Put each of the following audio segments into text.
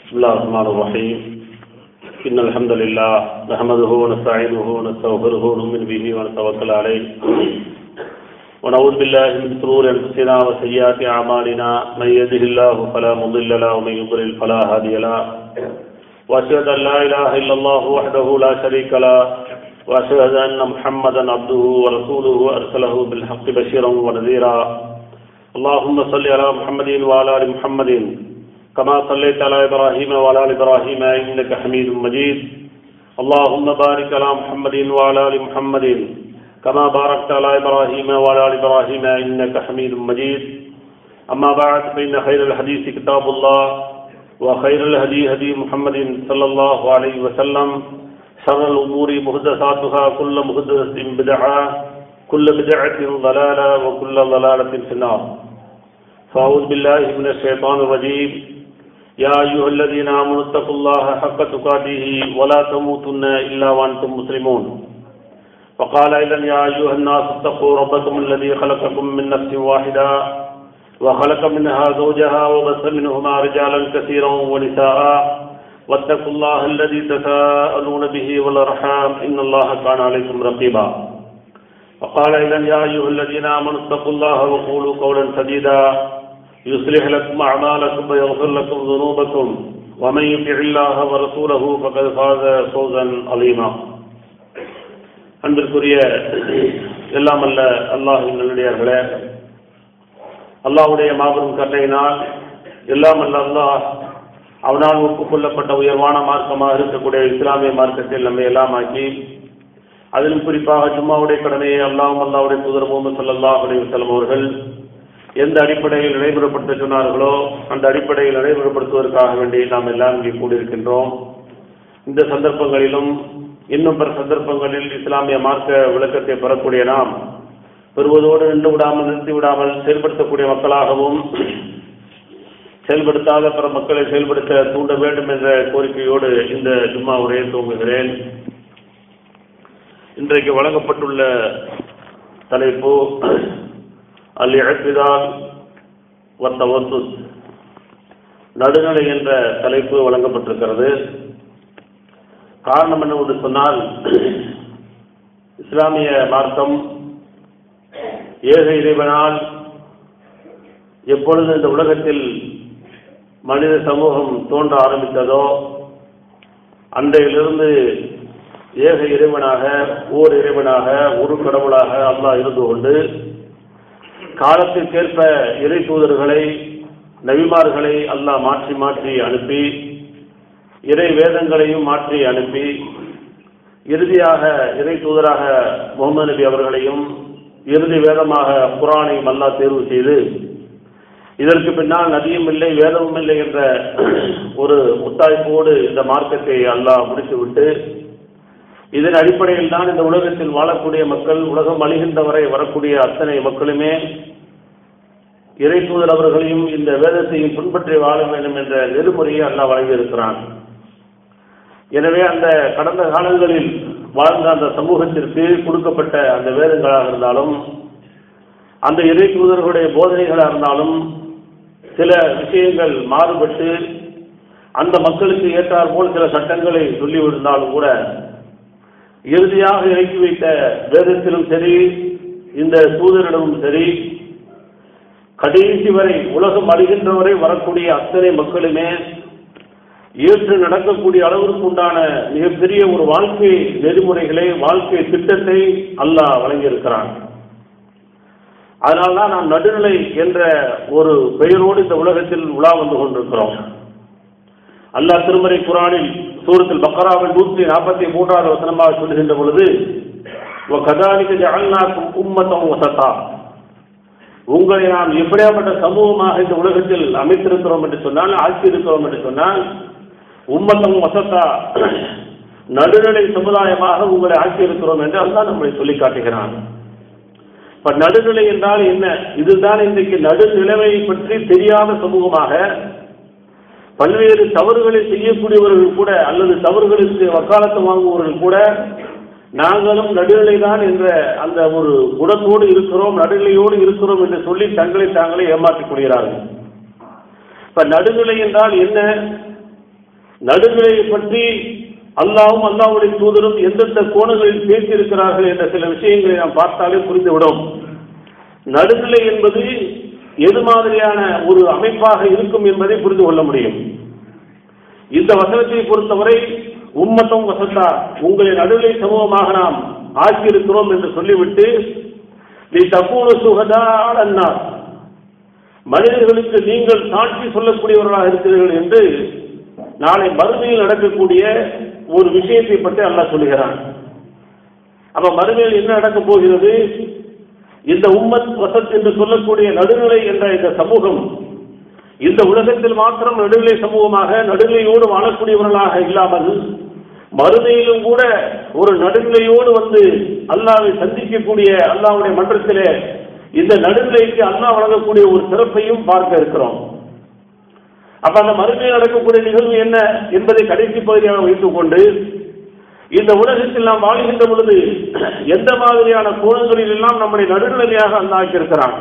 بسم الله الرحمن الرحيم إن الحمد لله نحمده ونستعينه ونستغفره ونؤمن به ونتوكل عليه ونعوذ بالله من شرور أنفسنا وسيئات أعمالنا من يهده الله فلا مضل له ومن يضلل فلا هادي له وأشهد أن لا إله إلا الله وحده لا شريك له وأشهد أن محمدا عبده ورسوله أرسله بالحق بشيرا ونذيرا اللهم صل على محمد وعلى آل محمد كما صليت على إبراهيم وعلى آل إبراهيم إنك حميد مجيد اللهم بارك على محمد وعلى آل محمد كما باركت على إبراهيم وعلى آل إبراهيم إنك حميد مجيد أما بعد فإن خير الحديث كتاب الله وخير الهدي هدي محمد صلى الله عليه وسلم شر الأمور محدثاتها كل محدثة بدعة كل بدعة ضلالة وكل ضلالة في النار فأعوذ بالله من الشيطان الرجيم يا أيها الذين آمنوا اتقوا الله حق تقاته ولا تموتن إلا وأنتم مسلمون وقال أيضا يا أيها الناس اتقوا ربكم الذي خلقكم من نفس واحدة وخلق منها زوجها وبث منهما رجالا كثيرا ونساء واتقوا الله الذي تساءلون به والأرحام إن الله كان عليكم رقيبا وقال أيضا يا أيها الذين آمنوا اتقوا الله وقولوا قولا سديدا يصلح لكم أعمالكم ويغفر لكم ذنوبكم ومن يطع الله ورسوله فقد فاز فوزا عظيما அன்பிற்குரிய எல்லாம் அல்ல அல்லாஹின் நல்லடியார்களே அல்லாஹுடைய மாபெரும் கட்டளையினால் எல்லாம் அல்ல அல்லாஹ் அவனால் ஒப்புக்கொள்ளப்பட்ட உயர்வான மார்க்கமாக இருக்கக்கூடிய இஸ்லாமிய மார்க்கத்தில் நம்மை எல்லாம் ஆக்கி அதிலும் குறிப்பாக ஜும்மாவுடைய கடமையை அல்லாஹும் அல்லாவுடைய தூதர் முகமது சல்லாஹ் அலி வசலம் அவர்கள் எந்த அடிப்படையில் நடைமுறைப்படுத்த சொன்னார்களோ அந்த அடிப்படையில் நடைமுறைப்படுத்துவதற்காக வேண்டி நாம் எல்லாம் இங்கே கூடியிருக்கின்றோம் இந்த சந்தர்ப்பங்களிலும் இன்னும் பிற சந்தர்ப்பங்களில் இஸ்லாமிய மார்க்க விளக்கத்தை பெறக்கூடிய நாம் பெறுவதோடு நின்று விடாமல் நிறுத்தி விடாமல் செயல்படுத்தக்கூடிய மக்களாகவும் செயல்படுத்தாத பிற மக்களை செயல்படுத்த தூண்ட வேண்டும் என்ற கோரிக்கையோடு இந்த ஜும்மா உரையை துவங்குகிறேன் இன்றைக்கு வழங்கப்பட்டுள்ள தலைப்பு அல் இழப்பிதால் வத்தவத்து நடுநிலை என்ற தலைப்பு வழங்கப்பட்டிருக்கிறது காரணம் என்னவென்று சொன்னால் இஸ்லாமிய மார்க்கம் ஏக இறைவனால் எப்பொழுது இந்த உலகத்தில் மனித சமூகம் தோன்ற ஆரம்பித்ததோ அன்றையிலிருந்து ஏக இறைவனாக ஓர் இறைவனாக ஒரு கடவுளாக அல்லாஹ் இருந்து கொண்டு காலத்திற்கேற்ப இறை தூதர்களை நபிமார்களை அல்லாஹ் மாற்றி மாற்றி அனுப்பி இறை வேதங்களையும் மாற்றி அனுப்பி இறுதியாக இறை தூதராக முகமது நபி அவர்களையும் இறுதி வேதமாக குரானையும் அல்லாஹ் தேர்வு செய்து இதற்கு பின்னால் நதியும் இல்லை வேதமும் இல்லை என்ற ஒரு முத்தாய்ப்போடு இந்த மார்க்கத்தை அல்லாஹ் முடித்துவிட்டு இதன் அடிப்படையில் தான் இந்த உலகத்தில் வாழக்கூடிய மக்கள் உலகம் அழிகின்ற வரை வரக்கூடிய அத்தனை மக்களுமே இறை தூதர் அவர்களையும் இந்த வேதத்தையும் பின்பற்றி வாழ வேண்டும் என்ற நெறிமுறையை அல்லாஹ் வழங்கியிருக்கிறான் எனவே அந்த கடந்த காலங்களில் வாழ்ந்த அந்த சமூகத்திற்கு கொடுக்கப்பட்ட அந்த வேதங்களாக இருந்தாலும் அந்த இறை தூதர்களுடைய போதனைகளாக இருந்தாலும் சில விஷயங்கள் மாறுபட்டு அந்த மக்களுக்கு ஏற்றார் போல் சில சட்டங்களை சொல்லிவிருந்தாலும் கூட இறுதியாக இறக்கி வைத்த வேதத்திலும் சரி இந்த தூதரிடமும் சரி கடைசி வரை உலகம் அழிகின்ற வரை வரக்கூடிய அத்தனை மக்களுமே ஏற்று நடக்கக்கூடிய அளவிற்கு உண்டான மிகப்பெரிய ஒரு வாழ்க்கை நெறிமுறைகளை வாழ்க்கை திட்டத்தை அல்லாஹ் வழங்கியிருக்கிறான் அதனால்தான் நாம் நடுநிலை என்ற ஒரு பெயரோடு இந்த உலகத்தில் உலா வந்து கொண்டிருக்கிறோம் அல்லாஹ் திருமறை குரானில் சூரத்தில் பக்கராவில் நூற்றி நாற்பத்தி மூன்றாவது வசனமாக சொல்லுகின்ற பொழுது கதானிக்கு ஜகநாக்கும் உம்மத்தம் வசத்தா உங்களை நாம் எப்படியாப்பட்ட சமூகமாக இந்த உலகத்தில் அமைத்திருக்கிறோம் என்று சொன்னால் ஆட்சி இருக்கிறோம் என்று சொன்னால் உம்மத்தம் வசத்தா நடுநிலை சமுதாயமாக உங்களை ஆட்சி இருக்கிறோம் என்று அல்லாஹ் நம்மளை சொல்லி காட்டுகிறான் இப்ப நடுநிலை என்றால் என்ன இதுதான் இன்றைக்கு நடுநிலைமையை பற்றி தெரியாத சமூகமாக பல்வேறு தவறுகளை செய்யக்கூடியவர்கள் கூட அல்லது தவறுகளுக்கு வக்காலத்து வாங்குபவர்கள் கூட நாங்களும் நடுநிலை தான் என்ற அந்த ஒரு குணத்தோடு இருக்கிறோம் நடுநிலையோடு இருக்கிறோம் என்று சொல்லி தங்களை தாங்களே ஏமாற்றிக் கொள்கிறார்கள் இப்ப நடுநிலை என்றால் என்ன நடுநிலையை பற்றி அல்லாவும் அல்லாவுடைய தூதரும் எந்தெந்த கோணங்களில் பேசியிருக்கிறார்கள் என்ற சில விஷயங்களை நாம் பார்த்தாலே புரிந்துவிடும் நடுநிலை என்பது எது மாதிரியான ஒரு அமைப்பாக இருக்கும் என்பதை புரிந்து கொள்ள முடியும் இந்த வசனத்தை பொறுத்தவரை உம்மத்தம் வசத்தா உங்களை நடுநிலை சமூகமாக நாம் ஆக்கியிருக்கிறோம் என்று சொல்லிவிட்டு நீ தப்பூன சுகதா அண்ணார் மனிதர்களுக்கு நீங்கள் சாட்சி சொல்லக்கூடியவர்களாக இருக்கிறீர்கள் என்று நாளை மறுமையில் நடக்கக்கூடிய ஒரு விஷயத்தை பற்றி அல்லாஹ் சொல்லுகிறான் அப்ப மறுமையில் என்ன நடக்கப் போகிறது இந்த உம்மத் வசத் என்று சொல்லக்கூடிய நடுநிலை என்ற இந்த சமூகம் இந்த உலகத்தில் மாத்திரம் நடுநிலை சமூகமாக நடுநிலையோடு வாழக்கூடியவர்களாக இல்லாமல் மறுமையிலும் கூட ஒரு நடுநிலையோடு வந்து அல்லாவை சந்திக்கக்கூடிய அல்லாவுடைய மன்றத்திலே இந்த நடுநிலைக்கு அல்லாஹ் வழங்கக்கூடிய ஒரு சிறப்பையும் பார்க்க இருக்கிறோம் அப்ப அந்த மறுமையில் நடக்கக்கூடிய நிகழ்வு என்ன என்பதை கடைசி பகுதியாக வைத்துக் கொண்டு இந்த உலகத்தில் நாம் வாழ்கின்ற பொழுது எந்த மாதிரியான கோணங்களில் எல்லாம் நம்முடைய நடுநிலையாக அல்லாக்கியிருக்கிறான்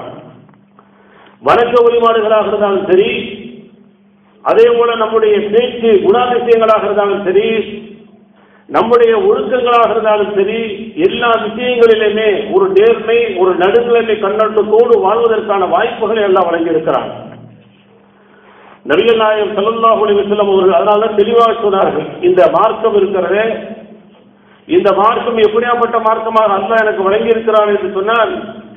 வணக்க வழிபாடுகளாக இருந்தாலும் சரி அதே போல நம்முடைய பேச்சு குணாதிசயங்களாக இருந்தாலும் சரி நம்முடைய ஒழுக்கங்களாக இருந்தாலும் சரி எல்லா விஷயங்களிலுமே ஒரு நேர்மை ஒரு நடுநிலைமை கண்ணோட்டத்தோடு வாழ்வதற்கான வாய்ப்புகளை எல்லாம் வழங்கியிருக்கிறான் நபிகள் நாயகம் ஸல்லல்லாஹு அலைஹி வஸல்லம் அவர்கள் அதனால தான் தெளிவாக சொன்னார்கள் இந்த மார்க்கம் இருக்கிறதே இந்த மார்க்கம் எப்படியாப்பட்ட மார்க்கமாக அல்லாஹ் எனக்கு வழங்கி இருக்கிறான் என்று சொன்னால்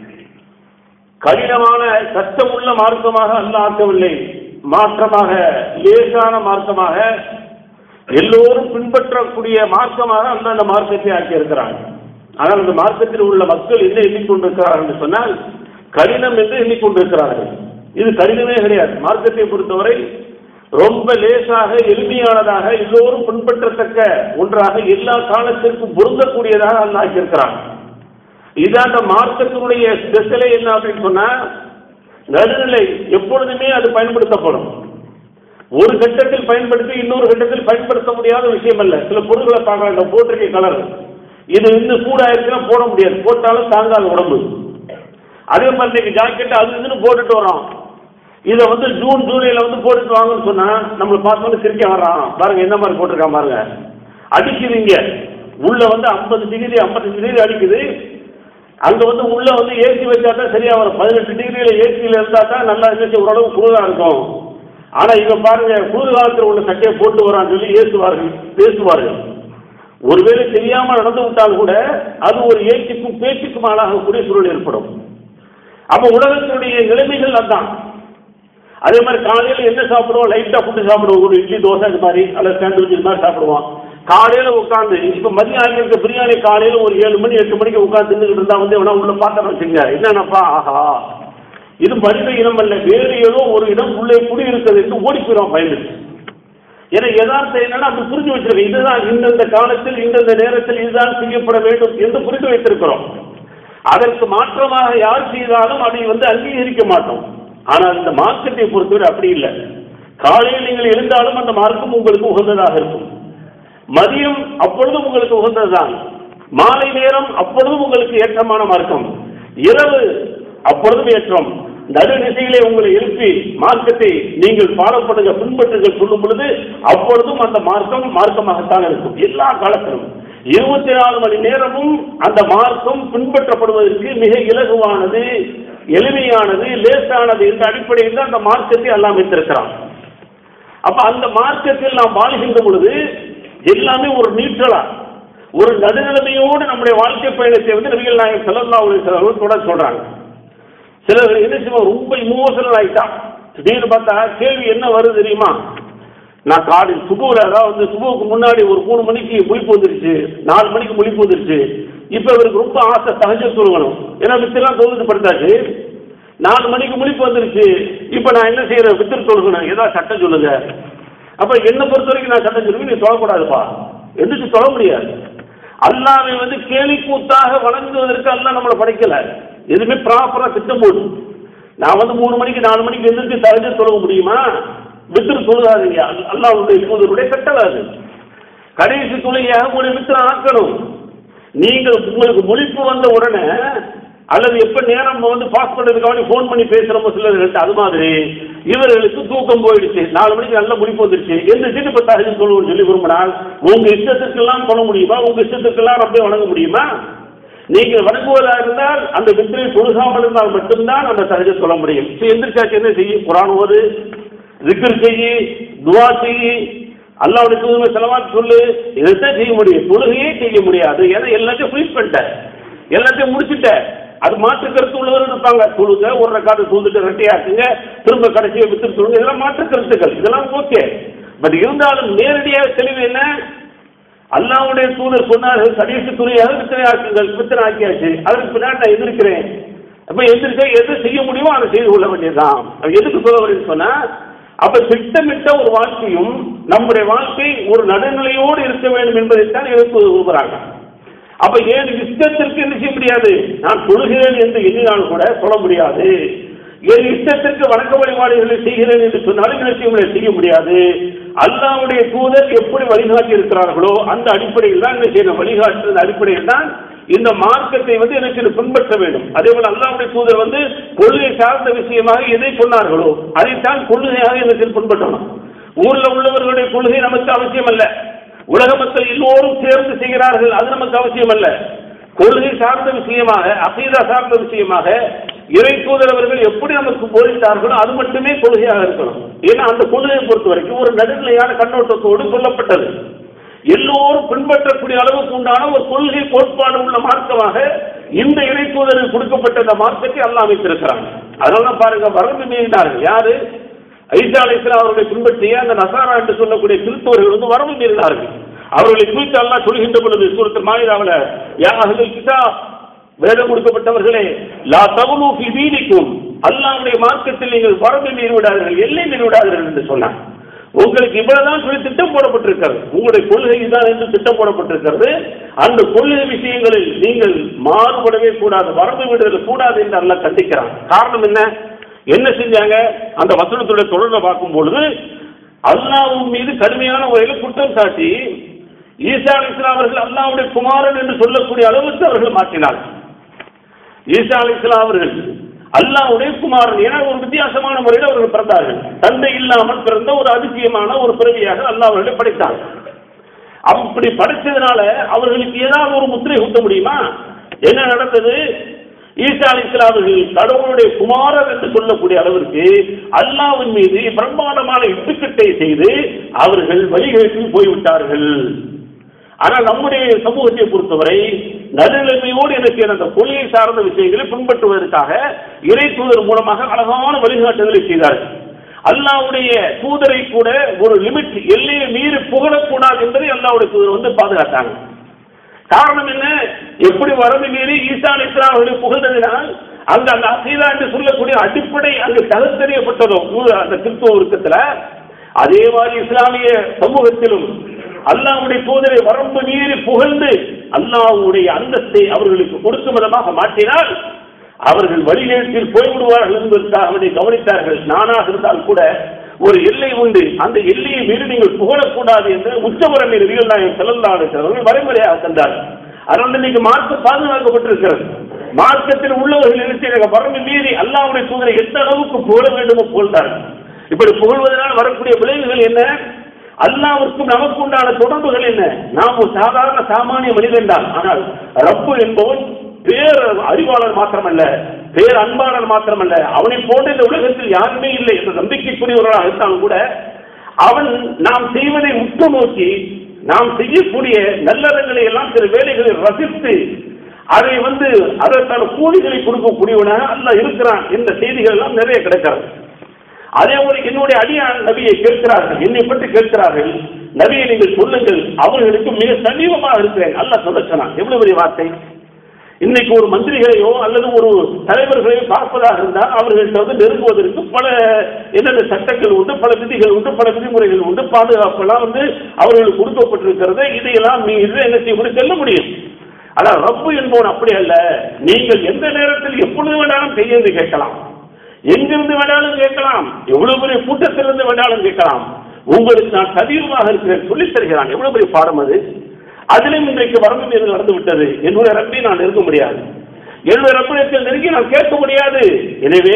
கடினமான கஷ்டமுள்ள மார்க்கமாக அல்லாஹ் ஆக்கவில்லை மாற்றமாக லேசான மார்க்கமாக எல்லோரும் பின்பற்றக்கூடிய மார்க்கமாக அல்லாஹ் அந்த மார்க்கத்தை ஆக்கி இருக்கிறான் ஆனால் அந்த மார்க்கத்தில் உள்ள மக்கள் என்ன எண்ணிக்கொண்டிருக்கிறார்கள் என்று சொன்னால் கடினம் என்று எண்ணிக்கொண்டிருக்கிறார்கள் இது கடினமே கிடையாது மார்க்கத்தை பொறுத்தவரை ரொம்ப லேசாக எளிமையானதாக எல்லோரும் பின்பற்றத்தக்க ஒன்றாக எல்லா காலத்திற்கும் பொருந்தக்கூடியதாக அல்லாஹ் ஆக்கியிருக்கிறான் இதான் அந்த மார்க்கத்தினுடைய ஸ்பெஷலே என்ன அப்படின்னு சொன்னா நடுநிலை எப்பொழுதுமே அது பயன்படுத்தப்படும் ஒரு கட்டத்தில் பயன்படுத்தி இன்னொரு கட்டத்தில் பயன்படுத்த முடியாத விஷயம் அல்ல சில பொருட்களை பார்க்கலாம் இந்த போட்டிருக்க கலர் இது இன்னும் சூடாயிருச்சுன்னா போட முடியாது போட்டாலும் தாங்காது உடம்பு அதே மாதிரி இன்னைக்கு ஜாக்கெட் அது இதுன்னு போட்டுட்டு வரோம் இதை வந்து ஜூன் ஜூலைல வந்து போட்டுட்டு வாங்கன்னு சொன்னா நம்மளை பார்த்தோன்னு சிரிக்க வர்றான் பாருங்க என்ன மாதிரி போட்டிருக்கான் பாருங்க அடிக்குது இங்க உள்ள வந்து ஐம்பது டிகிரி ஐம்பத்தஞ்சு டிகிரி அடிக்குது அங்க வந்து உள்ள வந்து ஏசி வச்சா தான் சரியா வரும் பதினெட்டு டிகிரியில ஏசியில இருந்தா தான் நல்லா இருந்துச்சு ஓரளவு குளிரா இருக்கும் ஆனா இவ பாருங்க குளிர் காலத்தில் உள்ள சட்டையை போட்டு வரான்னு சொல்லி ஏசுவார்கள் பேசுவார்கள் ஒருவேளை தெரியாம நடந்து விட்டால் கூட அது ஒரு ஏச்சுக்கும் பேச்சுக்கும் ஆளாகக்கூடிய சூழல் ஏற்படும் அப்ப உலகத்தினுடைய நிலைமைகள் அதான் அதே மாதிரி காலையில என்ன சாப்பிடுவோம் லைட்டா ஃபுட்டு சாப்பிடுவோம் ஒரு இட்லி தோசை இது மாதிரி அல்லது சாண்ட்விச் இது மாதிரி சாப்பிடுவோம் காலையில உட்காந்து இப்ப மதியம் ஆகியிருக்க பிரியாணி காலையில ஒரு ஏழு மணி எட்டு மணிக்கு உட்காந்து தின்னுக்கிட்டு இருந்தா வந்து எவனா உள்ள பார்த்தா வச்சுங்க என்னென்னப்பா ஆஹா இது மனித இனம் அல்ல வேறு ஏதோ ஒரு இடம் உள்ளே குடி இருக்குது என்று ஓடி போயிடும் பயந்துட்டு ஏன்னா யதார்த்தம் என்னன்னா அப்படி புரிஞ்சு வச்சிருக்கோம் இதுதான் இந்தந்த காலத்தில் இந்தந்த நேரத்தில் இதுதான் செய்யப்பட வேண்டும் என்று புரிந்து வைத்திருக்கிறோம் அதற்கு மாற்றமாக யார் செய்தாலும் அதை வந்து அங்கீகரிக்க மாட்டோம் ஆனால் இந்த மார்க்கத்தை பொறுத்தவரை அப்படி இல்லை காலையில் நீங்கள் எழுந்தாலும் அந்த மார்க்கம் உங்களுக்கு உகந்ததாக இருக்கும் மதியம் அப்பொழுதும் உங்களுக்கு உகந்ததுதான் மாலை நேரம் அப்பொழுதும் உங்களுக்கு ஏற்றமான மார்க்கம் இரவு அப்பொழுதும் ஏற்றம் நடுநிசையிலே உங்களை எழுப்பி மார்க்கத்தை நீங்கள் பாடப்படுங்க பின்பற்றுங்கள் சொல்லும் பொழுது அப்பொழுதும் அந்த மார்க்கம் மார்க்கமாகத்தான் இருக்கும் எல்லா காலத்திலும் இருபத்தி நாலு மணி நேரமும் அந்த மார்க்கம் பின்பற்றப்படுவதற்கு மிக இலகுவானது எளிமையானது லேசானது என்ற அடிப்படையில் தான் அந்த மார்க்கத்தை எல்லாம் வைத்திருக்கிறான் அப்ப அந்த மார்க்கத்தில் நாம் வாழ்கின்ற பொழுது எல்லாமே ஒரு நியூட்ரலா ஒரு நடுநிலைமையோடு நம்முடைய வாழ்க்கை பயணத்தை வந்து நபிகள் நாயகம் ஸல்லல்லாஹு அலைஹி வஸல்லம் தொடர சொல்றாங்க சிலர் என்ன செய்வோம் ரொம்ப இமோஷனல் ஆயிட்டான் திடீர்னு பார்த்தா கேள்வி என்ன வருது தெரியுமா நான் காலை சுபுவில் அதாவது வந்து சுபுவுக்கு முன்னாடி ஒரு மூணு மணிக்கு முழிப்பு வந்துருச்சு நாலு மணிக்கு முழிப்பு வந்துருச்சு இப்போ இவருக்கு ரொம்ப ஆசை சகஜ சொல்லணும் ஏன்னா வித்தெல்லாம் தொழுது படுத்தாச்சு நாலு மணிக்கு முழிப்பு வந்துருச்சு இப்போ நான் என்ன செய்யறேன் வித்திரு தொழுகணும் ஏதாவது சட்டம் சொல்லுங்க அப்ப என்னை பொறுத்த வரைக்கும் நான் சட்டம் சொல்லுவேன் நீ தொழக்கூடாதுப்பா எந்திரிச்சு தொழ முடியாது அல்லாவை வந்து கேலி கூத்தாக வழங்குவதற்கு அல்ல நம்மளை படைக்கல எதுவுமே ப்ராப்பரா திட்டம் போடு நான் வந்து மூணு மணிக்கு நாலு மணிக்கு எந்திரிச்சு சகஜ தொழுக முடியுமா வித்திரு தொழுகாதீங்க அல்லாவுடைய தூதருடைய கட்டளை அது கடைசி தொழுகையாக உங்களை வித்திர ஆக்கணும் நீங்கள் உங்களுக்கு முழிப்பு வந்த உடனே அல்லது எப்ப நேரம் வந்து பாஸ் பண்றதுக்காக ஃபோன் பண்ணி பேசுறோமோ சிலர் அது மாதிரி இவர்களுக்கு தூக்கம் போயிடுச்சு நாலு மணிக்கு நல்ல முடிப்பு வந்துருச்சு எந்த சீட்டு இப்போ தகஜ சொல்லுவோம்னு சொல்லி விரும்பினால் உங்க இஷ்டத்துக்கெல்லாம் சொல்ல முடியுமா உங்க இஷ்டத்துக்கெல்லாம் ரொம்ப வணங்க முடியுமா நீங்கள் வணங்குவதா இருந்தால் அந்த வித்திரை தொழுகாமல் இருந்தால் மட்டும்தான் அந்த தகஜ சொல்ல முடியும் சரி எந்திரிச்சாச்சு என்ன செய்யும் குரான் ஓது ரிக்கர் செய்யி துவா செய்யி அல்லாவுடைய தூதுமை செலவாத்து சொல்லு இதைத்தான் செய்ய முடியும் தொழுகையே செய்ய முடியாது ஏன்னா எல்லாத்தையும் ஃபினிஷ் பண்ணிட்டேன் எல்லாத்தையும் முடிச்சுட்டேன் அது மாற்று கருத்து உள்ளவர்கள் இருப்பாங்க தொழுக ஒரு ரெக்கார்டு தூந்துட்டு ரெட்டையாக்குங்க திரும்ப கடைசியை வித்து சொல்லுங்க இதெல்லாம் மாற்று கருத்துக்கள் இதெல்லாம் ஓகே பட் இருந்தாலும் நேரடியாக தெளிவு என்ன அல்லாவுடைய தூதர் சொன்னார்கள் கடைசி துணையாக வித்தனை ஆக்குங்கள் வித்தனை ஆக்கியாச்சு அதற்கு பின்னாடி நான் எதிர்க்கிறேன் அப்ப எதிர்க்க எது செய்ய முடியுமோ அதை செய்து கொள்ள வேண்டியதுதான் அது எதுக்கு சொல்ல வரேன்னு சொன்னா அப்ப திட்டமிட்ட ஒரு வாழ்க்கையும் நம்முடைய வாழ்க்கை ஒரு நடுநிலையோடு இருக்க வேண்டும் என்பதைத்தான் எதிர்ப்பு விரும்புகிறாங்க அப்ப ஏன் இஷ்டத்திற்கு என்ன செய்ய முடியாது நான் தொழுகிறேன் என்று எண்ணினால் கூட சொல்ல முடியாது என் இஷ்டத்திற்கு வணக்க வழிபாடுகளை செய்கிறேன் என்று சொன்னாலும் என்ன செய்ய முடியாது செய்ய முடியாது அல்லாவுடைய தூதர் எப்படி வழிகாட்டி இருக்கிறார்களோ அந்த அடிப்படையில் தான் என்ன செய்யணும் வழிகாட்டுற அடிப்படையில் தான் இந்த மார்க்கத்தை வந்து எனக்கு இது பின்பற்ற வேண்டும் அதே போல அல்லாவுடைய தூதர் வந்து கொள்கை சார்ந்த விஷயமாக எதை சொன்னார்களோ அதைத்தான் கொள்கையாக எனக்கு பின்பற்றணும் ஊர்ல உள்ளவர்களுடைய கொள்கை நமக்கு அவசியம் அல்ல உலக மக்கள் எல்லோரும் சேர்ந்து செய்கிறார்கள் அது நமக்கு அவசியம் அல்ல கொள்கை சார்ந்த விஷயமாக அசீதா சார்ந்த விஷயமாக இறை தூதரவர்கள் எப்படி நமக்கு போதித்தார்களோ அது மட்டுமே கொள்கையாக இருக்கணும் ஏன்னா அந்த கொள்கையை பொறுத்த வரைக்கும் ஒரு நடுநிலையான கண்ணோட்டத்தோடு சொல்லப்பட்டது எல்லோரும் பின்பற்றக்கூடிய அளவுக்கு உண்டான ஒரு கொள்கை கோட்பாடு உள்ள மார்க்கமாக இந்த இறை தூதருக்கு கொடுக்கப்பட்ட இந்த மார்க்கத்தை அல்ல அமைத்திருக்கிறாங்க அதனால பாருங்க வரம்பு மீறினார்கள் யாரு ஐசா அலிஸ்லாம் அவர்களை பின்பற்றிய அந்த நசாரா என்று சொல்லக்கூடிய கிறிஸ்தவர்கள் வந்து வரம்பு மீறினார்கள் அவர்களை குறித்து அல்லாஹ் சொல்கின்ற பொழுது சூரத்து மாயிராவில் யாஹல் கிதா வேதம் கொடுக்கப்பட்டவர்களே லா தகுலு ஃபி தீனிக்கும் அல்லாஹ்வுடைய மார்க்கத்தில் நீங்கள் வரம்பு மீறி விடாதீர்கள் எல்லை மீறி விடாதீர்கள் என்று சொன்னார் உங்களுக்கு இவ்வளவுதான் சொல்லி திட்டம் போடப்பட்டிருக்கிறது உங்களுடைய கொள்கை தான் என்று திட்டம் போடப்பட்டிருக்கிறது அந்த கொள்கை விஷயங்களில் நீங்கள் மாறுபடவே கூடாது வரம்பு விடுதல் கூடாது என்று அல்லாஹ் கண்டிக்கிறான் காரணம் என்ன என்ன செஞ்சாங்க அந்த வசனத்துடைய தொடர்பை பார்க்கும் பொழுது அல்லாஹ்வின் மீது கடுமையான முறையில் குற்றம் சாட்டி ஈசா அலிஸ்லாம் அவர்கள் அல்லாஹ்வுடைய குமாரன் என்று சொல்லக்கூடிய அளவுக்கு அவர்கள் மாற்றினார்கள் ஈசா அலிஸ்லாம் அவர்கள் அல்லாஹ்வுடைய குமாரன் என ஒரு வித்தியாசமான முறையில் அவர்கள் பிறந்தார்கள் தந்தை இல்லாமல் பிறந்த ஒரு அதிசயமான ஒரு பிறவியாக அல்லாஹ் அவர்களை படைத்தார்கள் அப்படி படைச்சதுனால அவர்களுக்கு ஏதாவது ஒரு முத்திரை ஊட்ட முடியுமா என்ன நடந்தது ஈசா அலிஸ்லாம் அவர்கள் கடவுளுடைய குமாரர் என்று சொல்லக்கூடிய அளவிற்கு அல்லாவின் மீது பிரம்மாண்டமான இட்டுக்கட்டை செய்து அவர்கள் வழிகளுக்கு போய்விட்டார்கள் ஆனால் நம்முடைய சமூகத்தை பொறுத்தவரை நடுநிலைமையோடு எனக்கு அந்த கொள்கை சார்ந்த விஷயங்களை பின்பற்றுவதற்காக இறை தூதர் மூலமாக அழகான வழிகாட்டுதலை செய்தார்கள் அல்லாவுடைய தூதரை கூட ஒரு லிமிட் எல்லையை மீறி புகழக்கூடாது என்பதை அல்லாவுடைய தூதர் வந்து பாதுகாத்தாங்க காரணம் என்ன எப்படி வரம்பு மீறி ஈசா அலிஸ்லாம் அவர்களை புகழ்ந்ததினால் அங்க அந்த அசீதா என்று சொல்லக்கூடிய அடிப்படை அங்கு தகுத்தறியப்பட்டதோ அந்த கிறிஸ்துவ வர்க்கத்துல அதே மாதிரி இஸ்லாமிய சமூகத்திலும் அல்லாவுடைய தூதரை வரம்பு மீறி புகழ்ந்து அல்லாவுடைய அந்தத்தை அவர்களுக்கு கொடுக்கும் விதமாக மாற்றினால் அவர்கள் வழிநேரத்தில் போய்விடுவார்கள் என்பதற்காக அவனை கவனித்தார்கள் நானாக இருந்தால் கூட ஒரு எல்லை உண்டு அந்த எல்லையை மீறி நீங்கள் புகழக்கூடாது என்று உச்சவரம் ரியல் நாயகம் செல்லல்லாடு வரைமுறையாக தந்தார் அதனால இன்னைக்கு மார்க்கம் பாதுகாக்கப்பட்டிருக்கிறது மார்க்கத்தில் உள்ளவர்கள் நினைச்சு வரம்பு மீறி அல்லாவுடைய தூதரை எந்த அளவுக்கு புகழ வேண்டுமோ புகழ்ந்தார்கள் இப்படி புகழ்வதனால் வரக்கூடிய விளைவுகள் என்ன அல்லாவிற்கும் நமக்கு உண்டான தொடர்புகள் என்ன நாம் ஒரு சாதாரண சாமானிய மனிதன் தான் ஆனால் ரப்பு என்பவன் பேர் அறிவாளர் மாத்திரமல்ல பேர் அன்பாளர் மாத்திரமல்ல அவனை போன்ற இந்த உலகத்தில் யாருமே இல்லை என்ற நம்பிக்கைக்குரியவர்களாக இருந்தாலும் கூட அவன் நாம் செய்வதை உற்று நோக்கி நாம் செய்யக்கூடிய நல்லறங்களை எல்லாம் சில வேலைகளை ரசித்து அதை வந்து அதற்கான கூலிகளை கொடுக்கக்கூடியவனாக அல்ல இருக்கிறான் என்ற செய்திகள் எல்லாம் நிறைய கிடைக்கிறது அதே போல என்னுடைய அடியான் நபியை கேட்கிறார்கள் என்னை பற்றி கேட்கிறார்கள் நபியை நீங்கள் சொல்லுங்கள் அவர்களுக்கு மிக சமீபமாக இருக்கிறேன் அல்ல சொல்ல சொன்னான் எவ்வளவு பெரிய வார்த்தை இன்னைக்கு ஒரு மந்திரிகளையோ அல்லது ஒரு தலைவர்களையோ பார்ப்பதாக இருந்தால் அவர்கள்ட்ட வந்து நெருங்குவதற்கு பல என்னென்ன சட்டங்கள் உண்டு பல விதிகள் உண்டு பல விதிமுறைகள் உண்டு பாதுகாப்பெல்லாம் வந்து அவர்களுக்கு கொடுக்கப்பட்டிருக்கிறது இதையெல்லாம் நீ இதை என்ன செய்ய முடியும் செல்ல முடியும் ஆனால் ரப்பு என்பவன் அப்படி அல்ல நீங்கள் எந்த நேரத்தில் எப்பொழுது வேணாலும் செய்ய என்று கேட்கலாம் எங்கிருந்து வேணாலும் கேட்கலாம் எவ்வளவு பெரிய கூட்டத்திலிருந்து வேணாலும் கேட்கலாம் உங்களுக்கு நான் சதீவமாக இருக்கிறேன் சொல்லித் தருகிறான் எவ்வளவு பெரிய பாடம் அது அதிலும் இன்றைக்கு வரம்பு மீது நடந்து விட்டது என்னுடைய ரப்பை நான் நெருங்க முடியாது என்னுடைய ரப்பிடத்தில் நெருங்கி நான் கேட்க முடியாது எனவே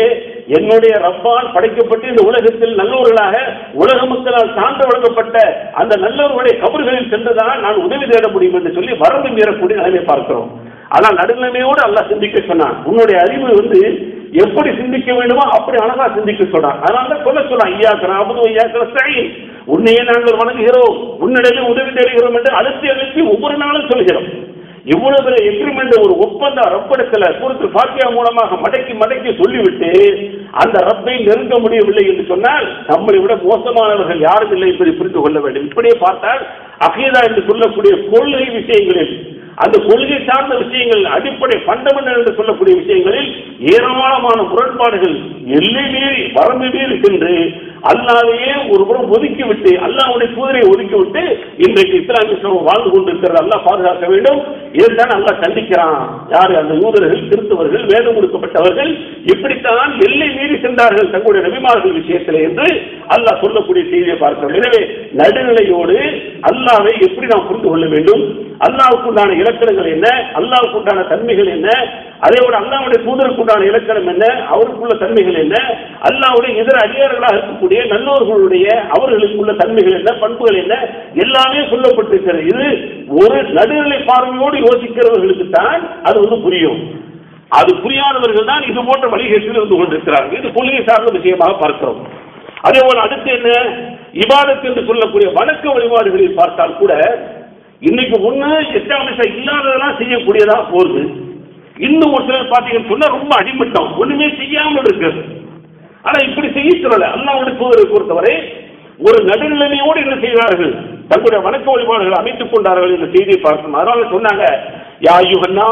என்னுடைய ரப்பால் படைக்கப்பட்டு இந்த உலகத்தில் நல்லவர்களாக உலக மக்களால் சான்று வழங்கப்பட்ட அந்த நல்லவர்களுடைய கபர்களில் சென்றுதான் நான் உதவி தேட முடியும் என்று சொல்லி வரம்பு மீறக்கூடிய நிலைமை பார்க்கிறோம் ஆனால் நடுநிலைமையோடு அல்லாஹ் சிந்திக்க சொன்னான் உன்னுடைய அறிவு வந்து எப்படி சிந்திக்க வேண்டுமோ அப்படி அழகா சிந்திக்க சொல்றான் அதனால தான் சொல்ல சொல்றான் ஐயாக்கிற அபுது ஐயாக்கிற சைன் உன்னையே நாங்கள் வணங்குகிறோம் உன்னிடமே உதவி தேடுகிறோம் என்று அழுத்தி அழுத்தி ஒவ்வொரு நாளும் சொல்கிறோம் இவ்வளவு பெரிய எக்ரிமெண்ட் ஒரு ஒப்பந்தம் ரப்படத்துல சூரத்து பாத்தியா மூலமாக மடக்கி மடக்கி சொல்லிவிட்டு அந்த ரப்பை நெருங்க முடியவில்லை என்று சொன்னால் நம்மளை விட மோசமானவர்கள் யாரும் இல்லை என்பதை புரிந்து கொள்ள வேண்டும் இப்படியே பார்த்தால் அகீதா என்று சொல்லக்கூடிய கொள்கை விஷயங்களில் அந்த கொள்கை சார்ந்த விஷயங்கள் அடிப்படை ஃபண்டமெண்டல் என்று சொல்லக்கூடிய விஷயங்களில் ஏராளமான முரண்பாடுகள் எல்லை மீறி வரம்பு மீறி சென்று அல்லாவையே ஒரு புறம் ஒதுக்கி விட்டு அல்லாவுடைய தூதரை ஒதுக்கி விட்டு இன்றைக்கு இஸ்லாமிய சமூகம் வாழ்ந்து கொண்டிருக்கிறது அல்லாஹ் பாதுகாக்க வேண்டும் இதுதான் அல்லாஹ் கண்டிக்கிறான் யாரு அந்த யூதர்கள் கிறிஸ்தவர்கள் வேதம் கொடுக்கப்பட்டவர்கள் இப்படித்தான் எல்லை மீறி சென்றார்கள் தங்களுடைய நபிமார்கள் விஷயத்தில் என்று அல்லாஹ் சொல்லக்கூடிய செய்தியை பார்க்கிறோம் எனவே நடுநிலையோடு அல்லாவை எப்படி நாம் புரிந்து கொள்ள வேண்டும் அல்லாவுக்கு உண்டான இலக்கணங்கள் என்ன அல்லாவுக்கு உண்டான தன்மைகள் என்ன அதே போல அல்லாவுடைய தூதருக்கு உண்டான இலக்கணம் என்ன அவருக்குள்ள தன்மைகள் என்ன அல்லாவுடைய இதர அதிகாரிகளாக இருக்கக்கூடிய நல்லோர்களுடைய அவர்களுக்குள்ள தன்மைகள் என்ன பண்புகள் என்ன எல்லாமே சொல்லப்பட்டிருக்கிறது இது ஒரு நடுநிலை பார்வையோடு யோசிக்கிறவர்களுக்கு தான் அது வந்து புரியும் அது புரியாதவர்கள் தான் இது போன்ற வழிகேட்டில் இருந்து கொண்டிருக்கிறார்கள் இது கொள்கை சார்ந்த விஷயமாக பார்க்கிறோம் அதே போல அடுத்து என்ன இபாதத் என்று சொல்லக்கூடிய வணக்க வழிபாடுகளில் பார்த்தால் கூட இன்னைக்கு ஒண்ணு எஸ்டாபிஷா இல்லாததெல்லாம் செய்யக்கூடியதா போகுது இன்னும் ஒரு சிலர் பார்த்தீங்கன்னு சொன்னா ரொம்ப அடிமட்டம் ஒண்ணுமே செய்யாமல் இருக்கிறது ஆனா இப்படி செய்ய சொல்லல அல்லாவுடைய தூதரை பொறுத்தவரை ஒரு நடுநிலைமையோடு என்ன செய்கிறார்கள் தங்களுடைய வணக்க வழிபாடுகளை அமைத்துக் கொண்டார்கள் என்ற செய்தியை பார்க்கணும் அதனால சொன்னாங்க யா யுகன்னா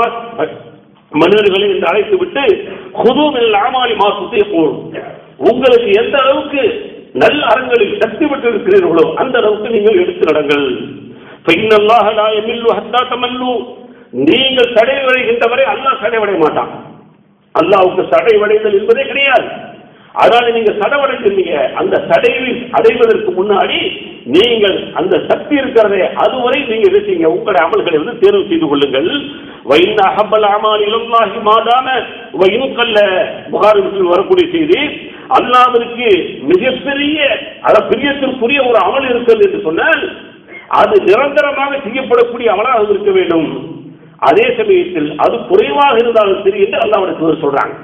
மனிதர்களை என்று அழைத்து விட்டு குதுவில் ஆமாலி மாசத்தை போடும் உங்களுக்கு எந்த அளவுக்கு நல்ல அறங்களில் சக்தி பெற்று இருக்கிறீர்களோ அந்த அளவுக்கு நீங்கள் எடுத்து நடங்கள் ஃபைனல்லாஹ லா யமில்லு ஹத்தா தமல்லு நீங்கள் தடைவடைகின்றவரை அல்லாஹ் தடைவடைய மாட்டான் அல்லாஹ்வுக்கு தடைவடைதல் என்பதே கிடையாது அதனால நீங்க தடவடைந்தீங்க அந்த தடையை அடைவதற்கு முன்னாடி நீங்கள் அந்த சக்தி இருக்கிறதே அதுவரை நீங்க இருக்கீங்க உங்களுடைய அமல்களை வந்து தேர்வு செய்து கொள்ளுங்கள் வைன் அஹபல் அமால் இலல்லாஹி மாதான வைன் கல்ல புகாரில் வரக்கூடிய செய்தி அல்லாவிற்கு மிகப்பெரிய அத பிரியத்திற்குரிய ஒரு அமல் இருக்கிறது என்று சொன்னால் அது நிரந்தரமாக செய்யப்படக்கூடிய அமலாக இருக்க வேண்டும் அதே சமயத்தில் அது குறைவாக இருந்தாலும் சரி என்று அல்லாவுடைய தூதர் சொல்றாங்க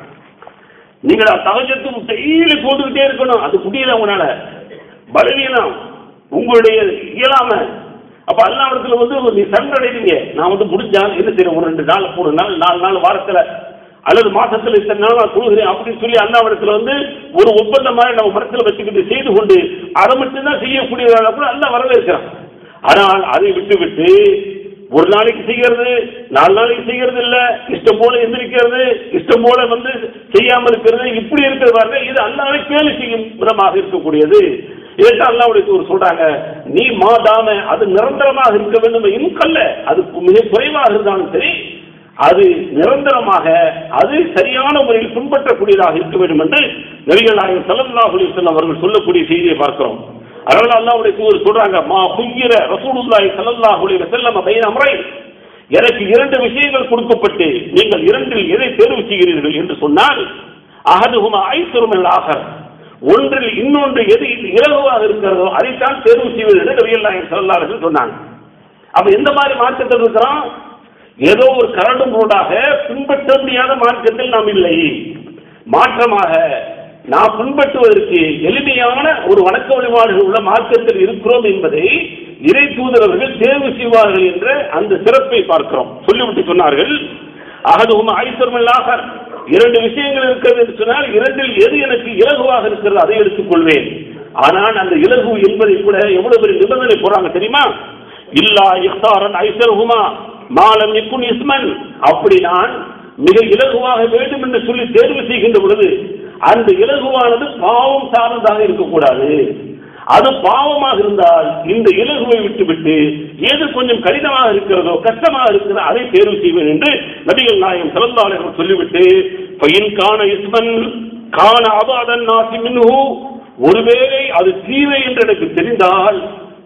நீங்கள் தகஜத்தும் டெய்லி போட்டுக்கிட்டே இருக்கணும் அது முடியல உங்களால பலவீனம் உங்களுடைய இயலாம அப்ப அல்லாவிடத்துல வந்து நீ சண்டடைவீங்க நான் வந்து முடிஞ்சா என்ன செய்யறேன் ஒரு ரெண்டு நாள் மூணு நாள் நாலு நாள் வாரத்துல அல்லது மாசத்துல இத்தனை நாள் நான் தொழுகிறேன் அப்படின்னு சொல்லி அல்லாவிடத்துல வந்து ஒரு ஒப்பந்தம் மாதிரி நம்ம மனசுல வச்சுக்கிட்டு செய்து கொண்டு அதை மட்டும்தான் செய்யக்கூடியதாக கூட அல்ல வரவேற்கிறான் ஆனால் அதை விட்டு விட்டு ஒரு நாளைக்கு செய்கிறது நாலு நாளைக்கு செய்கிறது இல்ல இஷ்டம் போல எந்திரிக்கிறது இஷ்டம் போல வந்து செய்யாம இருக்கிறது இப்படி இருக்கிறது பாருங்க இது அல்லாவை கேலி செய்யும் விதமாக இருக்கக்கூடியது இதைத்தான் அல்லாவுடைய தூர் சொல்றாங்க நீ மாதாம அது நிரந்தரமாக இருக்க வேண்டும் இன்கல்ல அது மிக குறைவாக இருந்தாலும் சரி அது நிரந்தரமாக அது சரியான முறையில் பின்பற்றக்கூடியதாக இருக்க வேண்டும் என்று நபிகள் நாயகம் ஸல்லல்லாஹு அலைஹி வஸல்லம் அவர்கள் சொல்லக்கூடிய செய்தியை பார்க்கிறோம் அதனால அல்லாவுடைய தூதர் சொல்றாங்க மா குய்யிர ரசூலுல்லாஹி ஸல்லல்லாஹு அலைஹி வஸல்லம் பைன அம்ரை எனக்கு இரண்டு விஷயங்கள் கொடுக்கப்பட்டு நீங்கள் இரண்டில் எதை தேர்வு செய்கிறீர்கள் என்று சொன்னால் அகதுகுமா ஐசரும் ஆகர் ஒன்றில் இன்னொன்று எது இலகுவாக இருக்கிறதோ அதைத்தான் தேர்வு செய்வது என்று நபிகள் நாயகம் ஸல்லல்லாஹு அலைஹி வஸல்லம் சொன்னாங்க அப்ப எந்த மாதிரி மார்க்கத்தில் இருக்கிறோம் ஏதோ ஒரு கரண்டு மூடாக பின்பற்ற முடியாத மார்க்கத்தில் நாம் இல்லை மாற்றமாக நாம் பின்பற்றுவதற்கு எளிமையான ஒரு வணக்க வழிபாடுகள் உள்ள மார்க்கத்தில் இருக்கிறோம் என்பதை இறை தூதரவர்கள் தேர்வு செய்வார்கள் என்ற அந்த சிறப்பை பார்க்கிறோம் சொல்லிவிட்டு சொன்னார்கள் அகதுவும் ஐசர்மல்லாக இரண்டு விஷயங்கள் இருக்கிறது என்று சொன்னால் இரண்டில் எது எனக்கு இலகுவாக இருக்கிறது அதை எடுத்துக் கொள்வேன் ஆனால் அந்த இலகு என்பதை கூட எவ்வளவு பெரிய நிபந்தனை போறாங்க தெரியுமா இல்லா இஃப்தாரன் ஐசர்ஹுமா மாலம் நிக்குன் இஸ்மன் அப்படி நான் மிக இலகுவாக வேண்டும் என்று சொல்லி தேர்வு செய்கின்ற பொழுது அந்த இலகுவானது பாவம் சார்ந்ததாக இருக்கக்கூடாது அது பாவமாக இருந்தால் இந்த இலகுவை விட்டுவிட்டு எது கொஞ்சம் கடினமாக இருக்கிறதோ கஷ்டமாக இருக்கிறதோ அதை தேர்வு செய்வேன் என்று நபிகள் நாயகம் சிறந்தாளர்கள் சொல்லிவிட்டு பையன் காண இஸ்மன் காண அபாதன் நாசி மின்ஹு ஒருவேளை அது தீவை என்று எனக்கு தெரிந்தால்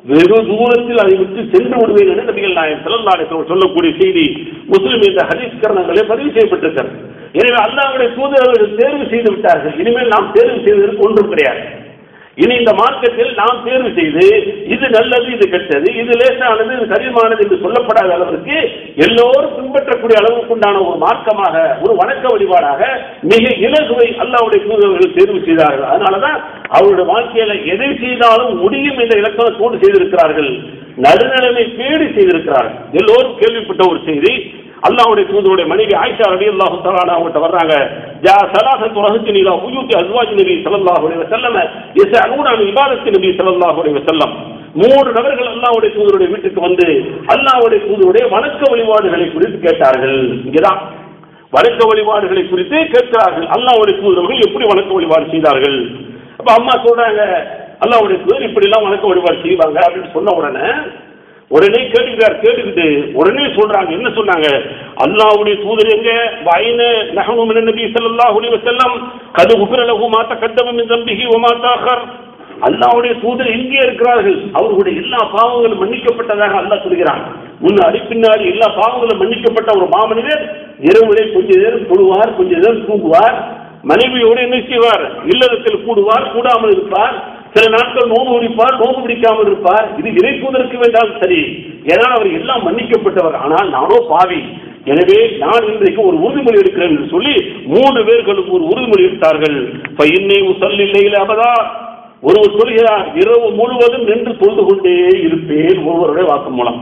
வெகு தூரத்தில் அதை விட்டு சென்று விடுவேன் என்று நபிகள் நாயகம் செல்லல்லாடத்தில் சொல்லக்கூடிய செய்தி முஸ்லிம் என்ற ஹதீஸ் கரணங்களே பதிவு செய்யப்பட்டிருக்கிறது எனவே அல்லாவுடைய தூதரவர்கள் தேர்வு செய்து விட்டார்கள் இனிமேல் நாம் தேர்வு செய்வதற்கு ஒன்றும் கிடையாது இனி இந்த மார்க்கத்தில் நாம் தேர்வு செய்து இது நல்லது இது கெட்டது இது லேசானது இது கடினமானது என்று சொல்லப்படாத அளவிற்கு எல்லோரும் பின்பற்றக்கூடிய அளவுக்கு உண்டான ஒரு மார்க்கமாக ஒரு வணக்க வழிபாடாக மிக இலகுவை அல்லாவுடைய தூதர்கள் தேர்வு செய்தார்கள் அதனாலதான் அவருடைய வாழ்க்கையில எதை செய்தாலும் முடியும் என்ற இலக்கணத்தோடு செய்திருக்கிறார்கள் நடுநிலைமை பேடி செய்திருக்கிறார்கள் எல்லோரும் கேள்விப்பட்ட ஒரு செய்தி அல்லாஹ்வுடைய தூதருடைய மனைவி ஆயிஷா ரலி அல்லாஹு தஆலா அவங்கள்ட்ட வர்றாங்க ஜா சலாசத்து ரஹத்து நிலா உயூத்தி அஸ்வாஜ் நபி ஸல்லல்லாஹு அலைஹி வஸல்லம் யஸ்அலூன அன் இபாதத்தி நபி ஸல்லல்லாஹு அலைஹி வஸல்லம் மூன்று நபர்கள் அல்லாஹ்வுடைய தூதருடைய வீட்டுக்கு வந்து அல்லாஹ்வுடைய தூதருடைய வணக்க வழிபாடுகளை குறித்து கேட்டார்கள் இங்கதான் வணக்க வழிபாடுகளை குறித்து கேட்கிறார்கள் அல்லாஹ்வுடைய தூதர்கள் எப்படி வணக்க வழிபாடு செய்தார்கள் அப்ப அம்மா சொல்றாங்க அல்லாஹ்வுடைய தூதர் இப்படி எல்லாம் வணக்க வழிபாடு செய்வாங்க அப்படின்னு சொன்ன உடனே உடனே கேட்டுக்கிறார் கேட்டுக்கிட்டு உடனே சொல்றாங்க என்ன சொன்னாங்க அல்லாஹ்வுடைய தூதர் எங்க வயன நஹனு மின நபி ஸல்லல்லாஹு அலைஹி வஸல்லம் கது உஃபிர லஹு மா தகத்தம மின் தம்பிஹி வ மா தஅخر அல்லாஹ்வுடைய தூதர் எங்கே இருக்கிறார்கள் அவர்களுடைய எல்லா பாவங்களும் மன்னிக்கப்பட்டதாக அல்லாஹ் சொல்கிறான் முன்னாடி பின்னாடி எல்லா பாவங்களும் மன்னிக்கப்பட்ட ஒரு மாமனிதர் இரவுலே கொஞ்ச நேரம் தொழுவார் கொஞ்ச நேரம் தூங்குவார் மனைவியோடு என்ன செய்வார் இல்லறத்தில் கூடுவார் கூடாமல் இருப்பார் சில நாட்கள் நோம்பு பிடிப்பார் நோம்பு பிடிக்காமல் இருப்பார் இது இறைப்பதற்கு வேண்டாம் சரி ஏனால் அவர் எல்லாம் மன்னிக்கப்பட்டவர் ஆனால் நானோ பாவி எனவே நான் இன்றைக்கு ஒரு உறுதிமொழி எடுக்கிறேன் என்று சொல்லி மூன்று பேர்களுக்கு ஒரு உறுதிமொழி எடுத்தார்கள் இன்னை முசல்லில்லையில் அபதா ஒருவர் சொல்கிறார் இரவு முழுவதும் நின்று தொழுது கொண்டே இருப்பேன் ஒருவருடைய வாக்கு மூலம்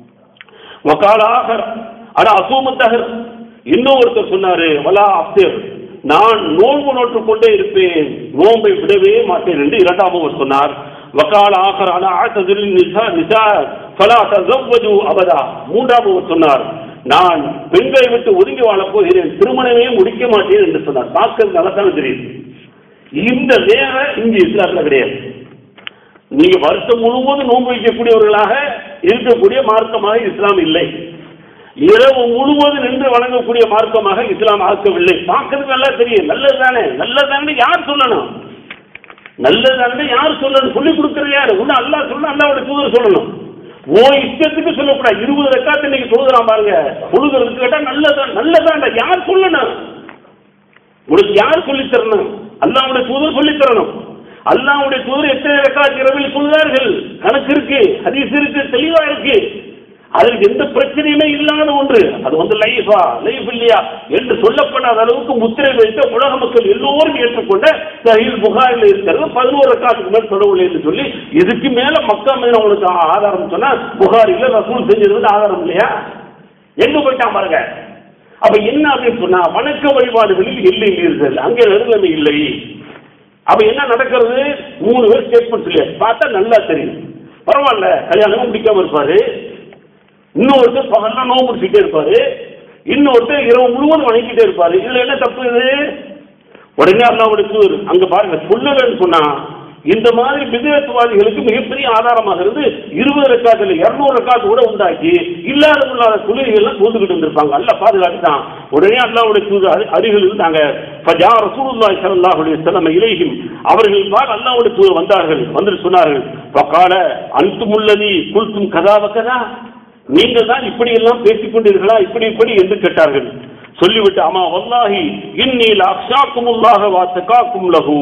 வக்காலாக அட அசூமத்தகர் இன்னொருத்தர் சொன்னாரு வலா அப்தேர் நான் நோன்பு நோட்டுக் கொண்டே இருப்பேன் நோன்பை விடவே மாட்டேன் என்று இரண்டாம் அவர் சொன்னார் வக்கால ஆகர் அலா ஆத்ததில் நிசா நிசா ஃபலா தஸவ்வஜு அபதா மூன்றாம் அவர் சொன்னார் நான் பெண்களை விட்டு ஒதுங்கி வாழப் போகிறேன் திருமணமே முடிக்க மாட்டேன் என்று சொன்னார் பார்க்கறது நல்லதான தெரியுது இந்த வேற இங்கு இஸ்லாத்துல கிடையாது நீங்க வருஷம் முழுவதும் நோன்பு வைக்கக்கூடியவர்களாக இருக்கக்கூடிய மார்க்கமாக இஸ்லாம் இல்லை இரவு முழுவதும் நின்று வணங்கக்கூடிய மார்க்கமாக இஸ்லாம் ஆக்கவில்லை பார்க்கறது நல்லா தெரியும் நல்லது தானே நல்லது தானே யார் சொல்லணும் நல்லது தானே யார் சொல்லணும் சொல்லி கொடுக்கறது யாரு ஒண்ணு அல்லாஹ் சொல்லணும் அல்லாவோட தூதர் சொல்லணும் ஓ இஷ்டத்துக்கு சொல்லக்கூடாது இருபது ரெக்காத்து இன்னைக்கு தொழுகிறான் பாருங்க தொழுகிறதுக்கு கேட்டா நல்லதான் நல்லதாண்டா யார் சொல்லணும் உனக்கு யார் சொல்லித் தரணும் அல்லாவுடைய தூதர் சொல்லித் தரணும் அல்லாவுடைய தூதர் எத்தனை ரெக்காத் இரவில் சொல்கிறார்கள் கணக்கு இருக்கு ஹதீஸ் இருக்கு தெளிவா இருக்கு அதற்கு எந்த பிரச்சனையுமே இல்லாத ஒன்று அது வந்து லைஃபா லைஃப் இல்லையா என்று சொல்லப்படாத அளவுக்கு முத்திரை வைத்த உலக மக்கள் எல்லோரும் ஏற்றுக்கொண்ட சஹீல் புகாரில் இருக்கிறது பதினோரு ரக்காத்துக்கு மேல் தொடவில்லை என்று சொல்லி இதுக்கு மேல மக்கா மேல உங்களுக்கு ஆதாரம் சொன்னா புகாரில ரசூல் செஞ்சது ஆதாரம் இல்லையா எங்க போயிட்டான் பாருங்க அப்ப என்ன அப்படின்னு சொன்னா வணக்க வழிபாடுகளில் இல்லை நீர்கள் அங்கே நடுநிலைமை இல்லை அப்ப என்ன நடக்கிறது மூணு பேர் ஸ்டேட்மெண்ட் சொல்லி பார்த்தா நல்லா தெரியும் பரவாயில்ல கல்யாணமும் முடிக்காம இருப்பாரு இன்னொருத்தர் பகல்லாம் நோவு முடிச்சுட்டே இருப்பாரு இன்னொருத்தர் இரவு முழுவதும் வணங்கிட்டே இருப்பாரு இதுல என்ன தப்பு இது உடனே அல்லாவுடைய தூதர் அங்க பாருங்க சொல்லலன்னு சொன்னா இந்த மாதிரி விதத்துவாதிகளுக்கு மிகப்பெரிய ஆதாரமாக இருந்து இருபது ரெக்காத்துல இருநூறு ரெக்காத்து கூட உண்டாக்கி இல்லாத இல்லாத தொழில்கள்லாம் தூந்துக்கிட்டு இருந்திருப்பாங்க அல்ல பாதுகாத்துட்டான் உடனே அல்லாவுடைய தூது அருகில் இருந்தாங்க ஃபஜா ரசூலுல்லாஹி ஸல்லல்லாஹு அலைஹி வஸல்லம் இலைஹிம் அவர்கள் பார் அல்லாஹ்வுடைய தூதர் வந்தார்கள் வந்து சொன்னார்கள் ஃபகால அன்துமுல்லதி குல்தும் கதா வகதா நீங்கள் தான் இப்படி எல்லாம் பேசிக் கொண்டீர்களா இப்படி இப்படி என்று கேட்டார்கள் சொல்லிவிட்டு ஆமா வல்லாஹி இன்னி லக்ஷாக்குமுல்லாஹ வா தகாக்கும் லஹு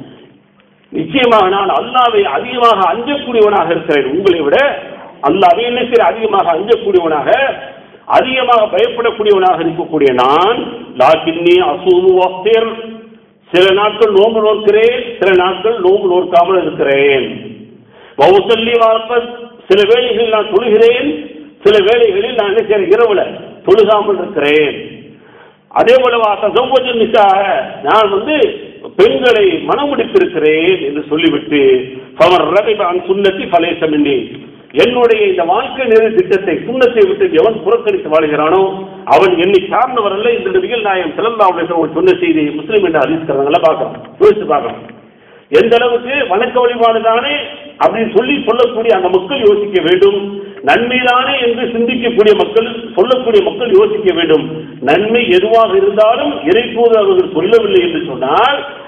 நிச்சயமாக நான் அல்லாவை அதிகமாக அஞ்சக்கூடியவனாக இருக்கிறேன் உங்களை விட அல்லாவை என்ன செய்ய அதிகமாக அஞ்சக்கூடியவனாக அதிகமாக பயப்படக்கூடியவனாக இருக்கக்கூடிய நான் லாக்கின்னி அசூது வஃப்திர் சில நாட்கள் நோன்பு நோக்கிறேன் சில நாட்கள் நோன்பு நோக்காமல் இருக்கிறேன் வவுசல்லி வாப்பத் சில வேளைகளில் நான் தொழுகிறேன் சில வேளைகளில் நான் என்ன செய்யறேன் இரவுல தொழுகாமல் இருக்கிறேன் அதே போல தசம்பஜன் நிசாக நான் வந்து பெண்களை மனம் முடித்திருக்கிறேன் என்று சொல்லிவிட்டு அவர் ரகைபான் சுண்ணத்தி பலேசமின்றி என்னுடைய இந்த வாழ்க்கை நிறைய திட்டத்தை சுண்ணத்தை விட்டு எவன் புறக்கணித்து வாழ்கிறானோ அவன் என்னை சார்ந்தவர் அல்ல இந்த நபிகள் நாயம் சிலந்தா ஒரு சொன்ன செய்தி முஸ்லீம் என்று அறிவிக்கிறவங்கள பார்க்கணும் யோசிச்சு பார்க்கணும் எந்த அளவுக்கு வணக்க வழிபாடு தானே அப்படின்னு சொல்லி சொல்லக்கூடிய அந்த மக்கள் யோசிக்க வேண்டும் நன்மைதானே என்று சிந்திக்கக்கூடிய மக்கள் சொல்லக்கூடிய மக்கள் யோசிக்க வேண்டும் நன்மை எதுவாக இருந்தாலும் இறைப்போது அவர்கள் சொல்லவில்லை என்று சொன்னால்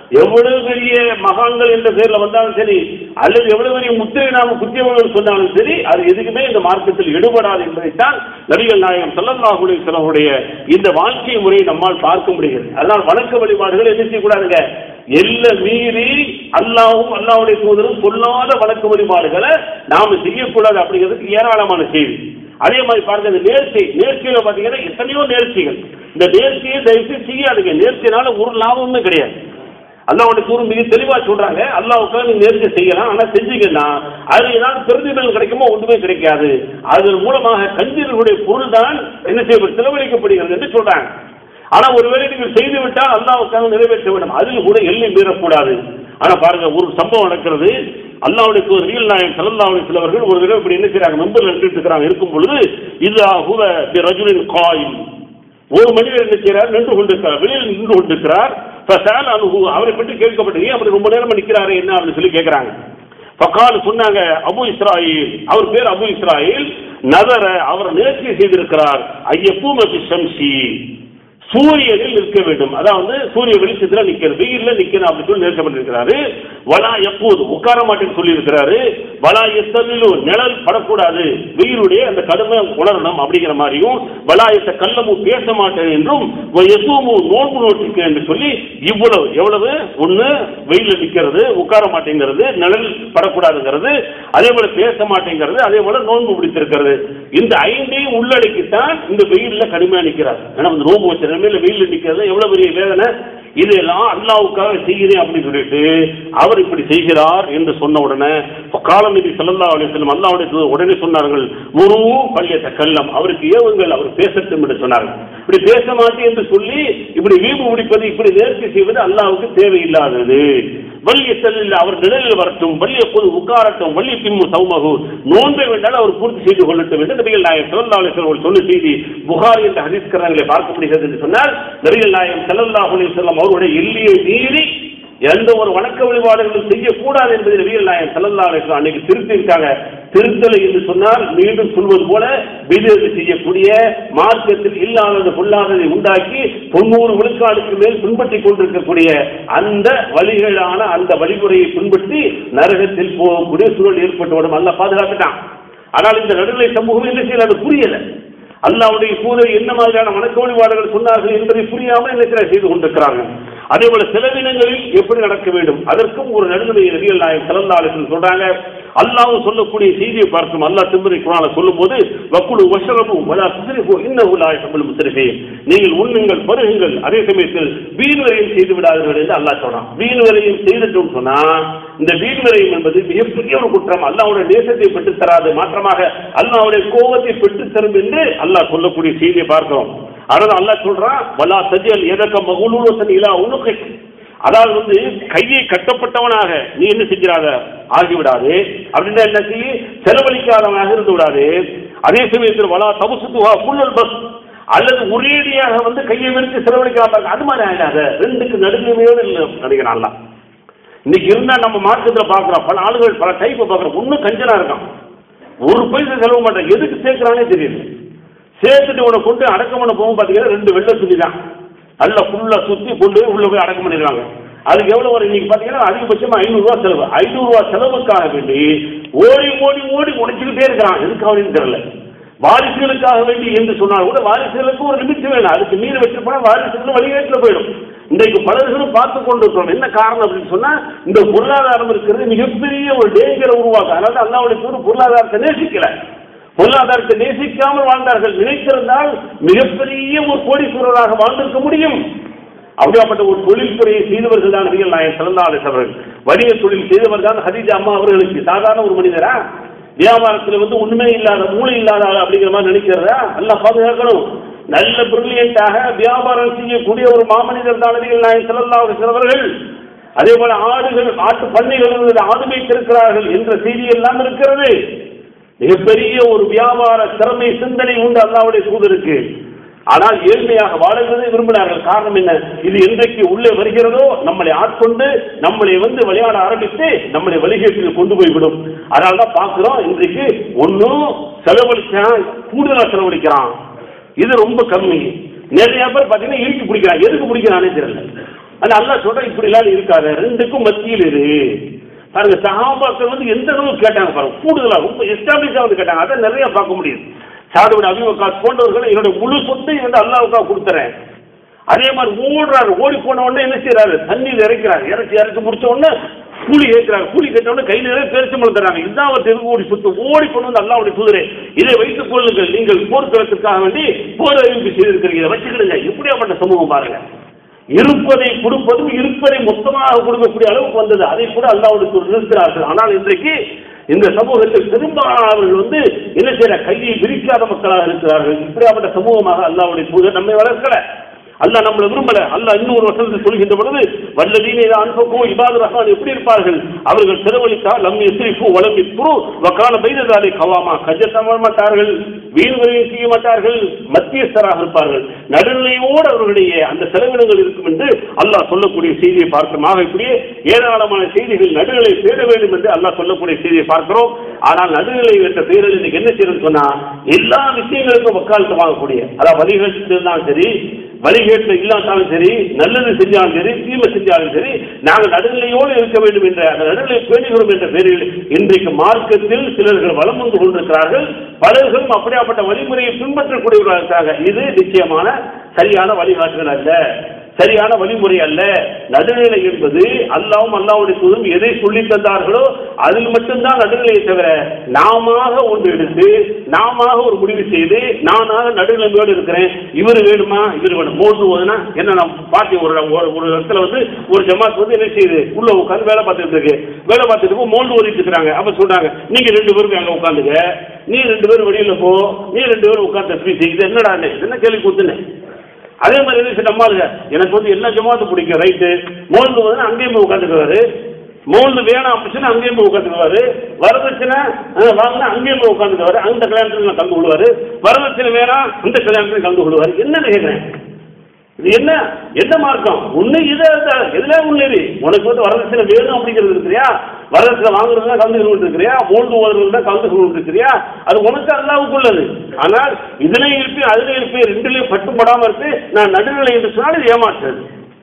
எவ்வளவு பெரிய மகான்கள் என்ற பேர்ல வந்தாலும் சரி அல்லது எவ்வளவு பெரிய முத்திரை நாம குத்தியவர்கள் சொன்னாலும் சரி அது எதுக்குமே இந்த மார்க்கத்தில் எடுபடாது என்பதைத்தான் நபிகள் நாயகம் ஸல்லல்லாஹு அலைஹி வஸல்லமுடைய இந்த வாழ்க்கை முறையை நம்மால் பார்க்க முடிகிறது அதனால் வணக்க வழிபாடுகள் என்ன செய்யக்கூடாதுங்க எல்லை மீறி அல்லாஹ்வும் அல்லாஹ்வுடைய தூதரும் சொல்லாத வணக்க வழிபாடுகளை நாம செய்யக்கூடாது அப்படிங்கிறதுக்கு ஏராளமான செய்தி அதே மாதிரி பாருங்க இந்த நேர்ச்சி நேர்ச்சியில பாத்தீங்கன்னா எத்தனையோ நேர்ச்சிகள் இந்த நேர்ச்சியை தயவுசெய்து செய்யாதுங்க நேர்ச்சினால ஒரு லாபமுமே கிடையாது அல்லாவுடைய தூரம் மிக தெளிவா சொல்றாங்க அல்லாவுக்காக நீங்க நேர்ச்சி செய்யலாம் ஆனா செஞ்சீங்கன்னா அது ஏதாவது பிரதிபலன் கிடைக்குமோ ஒன்றுமே கிடைக்காது அதன் மூலமாக கஞ்சர்களுடைய பொருள் தான் என்ன செய்யப்படும் செலவழிக்கப்படுகிறது என்று சொல்றாங்க ஆனா ஒருவேளை நீங்கள் செய்து விட்டால் அல்லாவுக்காக நிறைவேற்ற வேண்டும் அதில் கூட எல்லை மீறக்கூடாது ஆனா பாருங்க ஒரு சம்பவம் நடக்கிறது அல்லாவுடைய தூதர் ரியல் நாயகம் சல்லல்லாவுடைய சிலவர்கள் ஒரு தடவை இப்படி என்ன செய்றாங்க மெம்பர்ல நின்றுட்டு இருக்கிறாங்க இருக்கும் பொழுது இது ஹுவ பி ரஜுலின் காயில் ஒரு மனிதர் என்ன செய்கிறார் நின்று கொண்டிருக்கிறார் வெளியில் நின்று கொண்டிருக்கிறார் ஃபசால் அனுகு அவரை பற்றி கேட்கப்பட்டது ஏன் அப்படி ரொம்ப நேரமா நிக்கிறாரு என்ன அப்படின்னு சொல்லி கேட்கிறாங்க ஃபகால் சொன்னாங்க அபு இஸ்ராயில் அவர் பேர் அபு இஸ்ராயில் நதர அவர் நேர்ச்சி செய்திருக்கிறார் ஐயப்பூம ஷம்சி சூரியனில் நிற்க வேண்டும் அதாவது சூரிய வெளிச்சத்துல நிக்கிறது வெயில்ல நிக்கணும் அப்படின்னு சொல்லி நிறுத்தப்பட்டிருக்கிறாரு வலா எப்போது உட்கார மாட்டேன்னு சொல்லி இருக்கிறாரு வலா எத்தமிழு நிழல் படக்கூடாது வெயிலுடைய அந்த கடுமை உணரணும் அப்படிங்கிற மாதிரியும் வலா எத்த கல்லமும் பேச மாட்டேன் என்றும் எதுவும் நோன்பு நோட்டிக்க என்று சொல்லி இவ்வளவு எவ்வளவு ஒண்ணு வெயில்ல நிக்கிறது உட்கார மாட்டேங்கிறது நிழல் படக்கூடாதுங்கிறது அதே போல பேச மாட்டேங்கிறது அதே போல நோன்பு பிடித்திருக்கிறது இந்த ஐந்தையும் உள்ளடக்கித்தான் இந்த வெயில்ல கடுமையா நிக்கிறார் ஏன்னா இந்த நோன்பு வச்ச நிலைமையில வெயில்ல நிக்கிறது எவ்வளவு பெரிய வேதனை இதெல்லாம் அல்லாவுக்காக செய்கிறேன் அப்படின்னு சொல்லிட்டு அவர் இப்படி செய்கிறார் என்று சொன்ன உடனே காலநிதி செல்லல்லா அலி செல்லம் அல்லாவுடைய உடனே சொன்னார்கள் முரு பள்ளியத்த கல்லம் அவருக்கு ஏவுங்கள் அவர் பேசட்டும் என்று சொன்னார்கள் இப்படி பேச மாட்டேன் என்று சொல்லி இப்படி வீம்பு பிடிப்பது இப்படி நேர்ச்சி செய்வது அல்லாவுக்கு தேவையில்லாதது வள்ளிய செல்லில் அவர் நிழலில் வரட்டும் வள்ளிய பொது உட்காரட்டும் வள்ளி பிம்மு சௌமகு நோன்பை வேண்டால் அவர் பூர்த்தி செய்து கொள்ளட்டும் என்று நபிகள் நாயகம் செல்லல்லா அலி செல்லம் சொன்ன செய்தி புகார் என்ற ஹதீஸ்கரங்களை பார்க்க முடிகிறது என்று சொன்னால் நபிகள் நாயகம் செல்லல்லா அலி செல்லம் அவருடைய எல்லையை மீறி எந்த ஒரு வணக்க வழிபாடுகளும் செய்யக்கூடாது என்பதை நபிகள் நாயகம் செல்லல்லா அலி செல்லம் அன்னைக்கு திருத்திருக்காங்க திருத்தலை என்று சொன்னால் மீண்டும் சொல்வது போல விதத்து செய்யக்கூடிய மார்க்கத்தில் இல்லாதது பொல்லாததை உண்டாக்கி தொண்ணூறு விழுக்காடுக்கு மேல் பின்பற்றி கொண்டிருக்கக்கூடிய அந்த வழிகளான அந்த வழிமுறையை பின்பற்றி நரகத்தில் போகக்கூடிய சூழல் ஏற்பட்டுவிடும் அல்ல பாதுகாத்துட்டான் ஆனால் இந்த நடுநிலை சமூகம் என்ன செய்யல அது புரியல அல்லாவுடைய தூதர் என்ன மாதிரியான வணக்க வழிபாடுகள் சொன்னார்கள் என்பதை புரியாமல் என்ன செய்ய- செய்து கொண்டிருக்கிறார்கள் அதே போல செலவினங்களில் எப்படி நடக்க வேண்டும் அதற்கும் ஒரு நடுநிலை நபிகள் நாயகம் சிறந்தாளர்கள் சொல்றாங்க அல்லாஹ் சொல்லக்கூடிய செய்தியை பார்க்கும் அல்லாஹ் திருமதி குரான சொல்லும்போது வக்குழு வசரபு வலா சுசரிபு இன்னகுலாய் தமிழ் முத்தரிஃபே நீங்கள் உண்ணுங்கள் பருகுங்கள் அதே சமயத்தில் வீண் வரையும் செய்து விடாதீர்கள் என்று அல்லாஹ் சொல்றான் வீண் வரையும் செய்துட்டோம் சொன்னா இந்த வீண் வரையும் என்பது மிகப்பெரிய ஒரு குற்றம் அல்லாஹ்வுடைய தேசத்தை பெற்றுத் தராது மாற்றமாக அல்லாஹ்வுடைய கோபத்தை பெற்றுத் தரும் என்று அல்லாஹ் சொல்லக்கூடிய செய்தியை பார்க்கிறோம் அதாவது அல்லாஹ் சொல்றான் வலா தஜல் எதக்க மகுலூரசன் இலா உனுக்கை அதாவது வந்து கையை கட்டப்பட்டவனாக நீ என்ன செஞ்சிடாத ஆகிவிடாது அப்படின்னா என்ன செய்ய செலவழிக்காதவனாக இருந்து விடாது அதே சமயத்தில் வலா தபசுத்துவா புல்லல் பஸ் அல்லது ஒரேடியாக வந்து கையை விரித்து செலவழிக்கலாம் அது மாதிரி ஆயிடாத ரெண்டுக்கு நடுநிலைமையோடு இல்லை நினைக்கிறான் அல்லாஹ். இன்னைக்கு இருந்தா நம்ம மார்க்கத்தில் பார்க்குறோம் பல ஆளுகள் பல டைப்பை பார்க்குறோம் ஒன்றும் கஞ்சனா இருக்கான் ஒரு பைசா செலவு மாட்டான் எதுக்கு சேர்க்கிறானே தெரியல சேர்த்துட்டு உன கொண்டு அடக்கம் பண்ண போகும் பார்த்தீங்கன்னா ரெண்டு வெள்ளை துணி தான் நல்லா ஃபுல்லாக சுற்றி கொண்டு உள்ள போய் அடக்கம் பண்ணிடுவாங்க அதுக்கு எவ்வளோ வரும் இன்னைக்கு பார்த்தீங்கன்னா அதிகபட்சமாக ஐநூறுரூவா செலவு ஐநூறுரூவா செலவுக்காக வேண்டி ஓடி ஓடி ஓடி உடைச்சிக்கிட்டே இருக்கிறான் எதுக்கு அவனுக்கு தெரியல வாரிசுகளுக்காக வேண்டி என்று சொன்னால் கூட வாரிசுகளுக்கு ஒரு லிமிட் வேணும் அதுக்கு மீறி வச்சு போனால் வாரிசுகளும் வழிகேட்டில் போயிடும் இன்றைக்கு பலர்களும் பார்த்து கொண்டிருக்கிறோம் என்ன காரணம் அப்படின்னு சொன்னா இந்த பொருளாதாரம் இருக்கிறது மிகப்பெரிய ஒரு டேஞ்சரை உருவாக்கும் அதனால அல்லாவுடைய தூர் பொருளாதாரத்தை நேசிக்கல பொருளாதாரத்தை நேசிக்காமல் வாழ்ந்தார்கள் நினைத்திருந்தால் மிகப்பெரிய ஒரு கோடீஸ்வரராக வாழ்ந்திருக்க முடியும் அப்படியாப்பட்ட ஒரு தொழில்துறையை செய்தவர்கள் தான் நபிகள் நாயன் சிறந்தாலே அவர்கள் வணிக தொழில் செய்தவர் தான் ஹதீஜா அம்மா அவர்களுக்கு சாதாரண ஒரு மனிதரா வியாபாரத்தில் வந்து உண்மை இல்லாத மூளை இல்லாத ஆள் அப்படிங்கிற மாதிரி நினைக்கிறதா நல்லா பாதுகாக்கணும் நல்ல பிரில்லியண்டாக வியாபாரம் செய்யக்கூடிய ஒரு மாமனிதர் தான் நபிகள் நாயன் சிறந்தா சிறவர்கள் அதே போல ஆடுகள் ஆட்டு பண்ணைகள் ஆடு வைத்திருக்கிறார்கள் என்ற செய்தி எல்லாம் இருக்கிறது மிகப்பெரிய ஒரு வியாபார திறமை சிந்தனை உண்டு அல்லாவுடைய தூதருக்கு ஆனால் ஏழ்மையாக வாழ்கிறதை விரும்பினார்கள் காரணம் என்ன இது என்றைக்கு உள்ளே வருகிறதோ நம்மளை ஆட்கொண்டு நம்மளை வந்து விளையாட ஆரம்பித்து நம்மளை வழிகேட்டில் கொண்டு போய்விடும் அதனால தான் பார்க்கிறோம் இன்றைக்கு ஒன்றும் செலவழிச்சான் கூடுதலாக செலவழிக்கிறான் இது ரொம்ப கம்மி நிறைய பேர் பார்த்தீங்கன்னா இழுத்து பிடிக்கிறான் எதுக்கு பிடிக்கிறானே தெரியல ஆனா அல்லாஹ் சொல்றான் இப்படி எல்லாம் இருக்காத ரெண்டுக்கும் மத்தியில் இரு பாருங்க சஹாபாக்கள் வந்து எந்த அளவுக்கு கேட்டாங்க பாருங்க கூடுதலா ரொம்ப எஸ்டாப்ளிஷா வந்து கேட்டாங்க அதை நிறைய பார்க்க முடியுது சாதுபடி அபிவகாஸ் போன்றவர்கள் என்னோட முழு சொத்தை வந்து அல்லாவுக்காக கொடுத்துறேன் அதே மாதிரி ஓடுறாரு ஓடி போன உடனே என்ன செய்யறாரு தண்ணீர் இறக்கிறாரு இறச்சி இறச்சி முடிச்ச உடனே கூலி ஏற்கிறாங்க கூலி கேட்ட உடனே கையில் நிறைய பேரிச்சு தராங்க இதுதான் அவர் தெருவு ஓடி சுத்து ஓடி கொண்டு வந்து அல்லாவுடைய தூதரே இதை வைத்துக் கொள்ளுங்கள் நீங்கள் போர்க்களத்திற்காக வேண்டி போர் அறிவிப்பு செய்திருக்கிறீங்க இதை வச்சுக்கிடுங்க எப்படியாப்பட்ட சமூகம் பாருங்க இருப்பதை கொடுப்பதும் இருப்பதை மொத்தமாக கொடுக்கக்கூடிய அளவுக்கு வந்தது அதை கூட அல்லாவுடைய நிறுத்தினார்கள் ஆனால் இன்றைக்கு இந்த சமூகத்தில் பெரும்பாலானவர்கள் வந்து என்ன செய்யற கையை விரிக்காத மக்களாக இருக்கிறார்கள் இப்படியாப்பட்ட சமூகமாக அல்லாவுடைய தூதர் நம்மை வளர்க்கல அல்லாஹ் நம்மளை விரும்பல அல்லாஹ் இன்னொரு வசனத்தில் சொல்கின்ற பொழுது வல்லதீன இதை அன்புக்கும் இபாது ரஹ்மான் எப்படி இருப்பார்கள் அவர்கள் செலவழித்தால் லம் எஸ்ரிஃபு வலம் இத்ரு வக்கால பைததாலே கவாமா கஜத்தம மாட்டார்கள் வீண் விரைவு செய்ய மாட்டார்கள் மத்தியஸ்தராக இருப்பார்கள் நடுநிலையோடு அவர்களுடைய அந்த செலவினங்கள் இருக்கும் என்று அல்லாஹ் சொல்லக்கூடிய செய்தியை பார்க்கிறோம் இப்படியே ஏராளமான செய்திகள் நடுநிலை பேர வேண்டும் என்று அல்லாஹ் சொல்லக்கூடிய செய்தியை பார்க்கிறோம் ஆனால் நடுநிலை என்ற பெயரில் இன்னைக்கு என்ன செய்யணும்னு சொன்னா எல்லா விஷயங்களுக்கும் வக்காலத்து வாங்கக்கூடிய அதாவது வழிகள் இருந்தாலும் சரி வழிகேட்டில் இல்லாட்டாலும் சரி நல்லது செஞ்சாலும் சரி தீமை செஞ்சாலும் சரி நாங்கள் நடுநிலையோடு இருக்க வேண்டும் என்ற அந்த நடுநிலை பேணுகிறோம் என்ற பெயரில் இன்றைக்கு மார்க்கத்தில் சிலர்கள் வளம் வந்து கொண்டிருக்கிறார்கள் பலர்களும் அப்படியாப்பட்ட வழிமுறையை பின்பற்றக்கூடியவர்களாக இருக்காங்க இது நிச்சயமான சரியான வழிகாட்டுதல் அல்ல சரியான வழிமுறை அல்ல நடுநிலை என்பது அல்லாவும் அல்லாவுடைய தூதும் எதை சொல்லி தந்தார்களோ அதில் மட்டும்தான் நடுநிலையை தவிர நாம ஒன்று எடுத்து நாம ஒரு முடிவு செய்து நானாக நடுநிலைமையோடு இருக்கிறேன் இவர் வேணுமா இவர் வேணும் மோசு போதுன்னா என்ன நான் பார்ட்டி ஒரு ஒரு- ஒரு இடத்துல வந்து ஒரு ஜமாத் வந்து என்ன செய்யுது உள்ள உட்காந்து வேலை பார்த்துட்டு இருக்கு வேலை பார்த்துட்டு இருக்கும் மோல்டு ஓடிட்டு இருக்கிறாங்க அப்ப சொல்றாங்க நீங்க ரெண்டு பேரும் அங்க உட்காந்துங்க நீ ரெண்டு பேரும் வெளியில போ நீ ரெண்டு பேரும் உட்காந்து ஸ்பீச் இது என்னடா இது? என்ன கேள்வி கொடுத்துன்னு அதே மாதிரி என்ன நம்ம ஆளுங்க எனக்கு வந்து எல்லா ஜமாத்து பிடிக்கும் ரைட்டு மோல்டு வந்து அங்கேயும் போய் உட்காந்துக்குவாரு மோல்டு வேணாம் அப்படின்னா அங்கேயும் போய் உட்காந்துக்குவாரு வரதட்சணை அஹ், வாங்கினா அங்கேயும் போய் உட்காந்துக்குவாரு அந்த கல்யாணத்துல நான் கலந்து கொள்வாரு வரதட்சணை வேணாம் அந்த கல்யாணத்துல கலந்து கொள்வாரு என்னன்னு கேட்கிறேன் இது என்ன என்ன மார்க்கம் ஒண்ணு இது எதுல முன்னேறி உனக்கு வந்து வரதட்சணை வேணும் அப்படிங்கிறது இருக்கிறியா வரதட்சணை வாங்குறதுல கலந்து கொண்டு இருக்கிறியா மூன்று ஓதுறதுல கலந்து கொண்டு இருக்கிறியா அது உனக்கு அல்லாவுக்குள்ளது ஆனால் இதுலயும் இருப்பேன் அதுல இருப்பேன் ரெண்டுலயும் பட்டுப்படாம இருக்கு நான் நடுநிலை என்று சொன்னால் இது ஏமாற்றுறது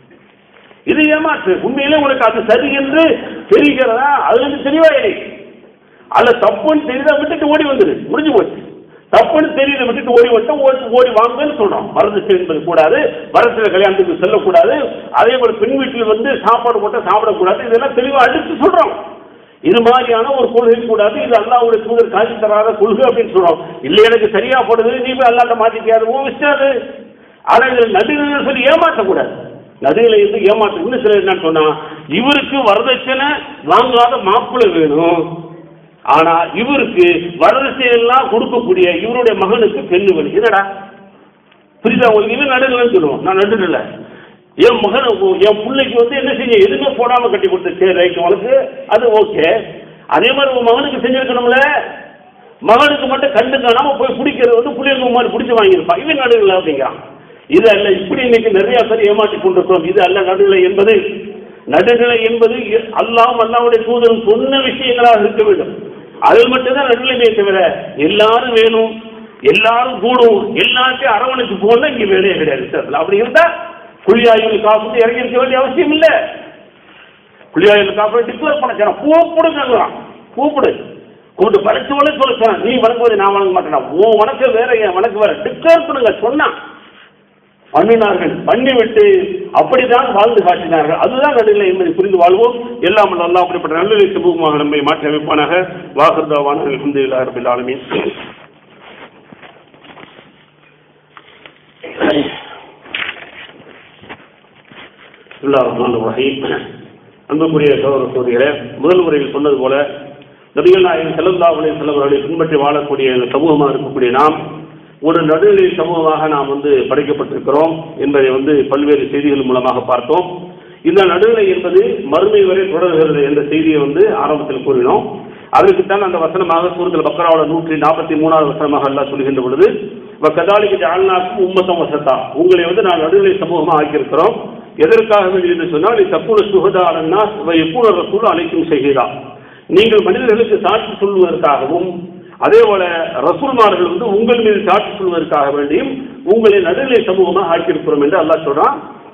இது ஏமாற்று உண்மையிலே உனக்கு அது சரி என்று தெரிகிறதா அதுல இருந்து தெளிவாயிரு அல்ல தப்புன்னு தெரியுதா விட்டுட்டு ஓடி வந்துரு முடிஞ்சு போச்சு தப்புன்னு தெரியுத விட்டுட்டு ஓடி வந்துட்டு ஓடி ஓடி வாங்கன்னு சொல்றோம் வரதட்சணை என்பது கூடாது வரதட்சணை கல்யாணத்துக்கு செல்லக்கூடாது அதே போல பெண் வீட்டில் வந்து சாப்பாடு போட்டால் சாப்பிடக்கூடாது இதெல்லாம் தெளிவாக அடித்து சொல்றோம் இது மாதிரியான ஒரு கொள்கை கூடாது இது அல்லாவுடைய தூதர் காட்சி தராத கொள்கை அப்படின்னு சொல்றோம் இல்லை எனக்கு சரியா போடுது நீ போய் அல்லாட்ட மாத்திக்காது ஓ விஷயாது ஆனா இது நடுநிலை சொல்லி ஏமாற்றக்கூடாது நடுநிலை இருந்து ஏமாற்ற இன்னும் சிலர் என்னன்னு சொன்னா இவருக்கு வரதட்சணை வாங்காத மாப்பிள்ளை வேணும் ஆனா இவருக்கு வரதட்சணை எல்லாம் கொடுக்கக்கூடிய இவருடைய மகனுக்கு பெண்ணு வேணும் என்னடா புரியுதா உங்களுக்கு இவன் நடுநிலைன்னு சொல்லுவோம் நான் நடுநிலை என் மகன் என் பிள்ளைக்கு வந்து என்ன செய்ய எதுவுமே போடாம கட்டி கொடுத்து சரி ரைட் உனக்கு அது ஓகே அதே மாதிரி உன் மகனுக்கு செஞ்சிருக்கணும்ல மகனுக்கு மட்டும் கண்டு காணாம போய் பிடிக்கிறது வந்து புளியங்க மாதிரி பிடிச்சி வாங்கியிருப்பான் இவன் நடுநிலை அப்படிங்கிறான் இது அல்ல இப்படி இன்னைக்கு நிறைய பேர் ஏமாற்றி கொண்டிருக்கிறோம் இது அல்ல நடுநிலை என்பது நடுநிலை என்பது அல்லாம் அல்லாவுடைய தூதரும் சொன்ன விஷயங்களாக இருக்க வேண்டும் அதில் மட்டும்தான் நடுநிலைமையை தவிர எல்லாரும் வேணும் எல்லாரும் கூடும் எல்லாத்தையும் அரவணைச்சு போனா இங்க வேலையே கிடையாது இஸ்லாத்துல. அப்படி இருந்தா குழியாயில் காப்பு இறங்கி இருக்க வேண்டிய அவசியம் இல்லை குழியாயில் காப்பு டிக்ளேர் பண்ண சொன்னா கூப்பிடுங்க கூப்பிடு கூப்பிட்டு பறிச்சவனே சொல்ல சொன்னா நீ வணங்குவது நான் வணங்க மாட்டேனா உன் வணக்க வேற என் வணக்க வேற டிக்ளேர் பண்ணுங்க சொன்னா பண்ணினார்கள் பண்ணிவிட்டு அப்படித்தான் வாழ்ந்து காட்டினார்கள் அதுதான் நடுநிலை என்பதை புரிந்து வாழ்வோம் எல்லாம் நல்லா அப்படிப்பட்ட நல்லநிலை சமூகமாக நம்மை மாற்றி அமைப்பானாக வாகர்தாவான அல்ஹம்துலில்லாஹி ரபில் ஆலமீன் பிஸ்மில்லாஹிர் ரஹ்மானிர் ரஹீம் அன்புக்குரிய சகோதர சோதரிகளே முதல் முறையில் சொன்னது போல நபிகள் நாயகம் ஸல்லல்லாஹு அலைஹி வஸல்லம் அவர்களை பின்பற்றி வாழக்கூடிய இந்த சமூகமாக இருக்கக்கூடிய நாம் ஒரு நடுநிலை சமூகமாக நாம் வந்து படைக்கப்பட்டிருக்கிறோம் என்பதை வந்து பல்வேறு செய்திகள் மூலமாக பார்த்தோம் இந்த நடுநிலை என்பது மறுமை வரை தொடர்கிறது என்ற செய்தியை வந்து ஆரம்பத்தில் கூறினோம் அதற்குத்தான் அந்த வசனமாக சூரத்தில் பக்கராவோட நூற்றி நாற்பத்தி மூணாவது வசனமாக அல்லாஹ் சொல்கின்ற பொழுது கதாலிக்கு ஜால்நாக்கும் உம்மத்தம் வசத்தா உங்களை வந்து நான் நடுநிலை சமூகமாக ஆக்கியிருக்கிறோம் எதற்காக வேண்டி என்று சொன்னால் தப்புல சுகதா அலன்னா எப்பூர ரசூல் அனைத்தும் செய்கிறா நீங்கள் மனிதர்களுக்கு சாட்சி சொல்வதற்காகவும் அதே போல ரசூல்மார்கள் வந்து உங்கள் மீது சாட்சி சொல்வதற்காக வேண்டியும் உங்களை நடுநிலை சமூகமாக ஆக்கியிருக்கிறோம் என்று அல்லாஹ் சொல்றான்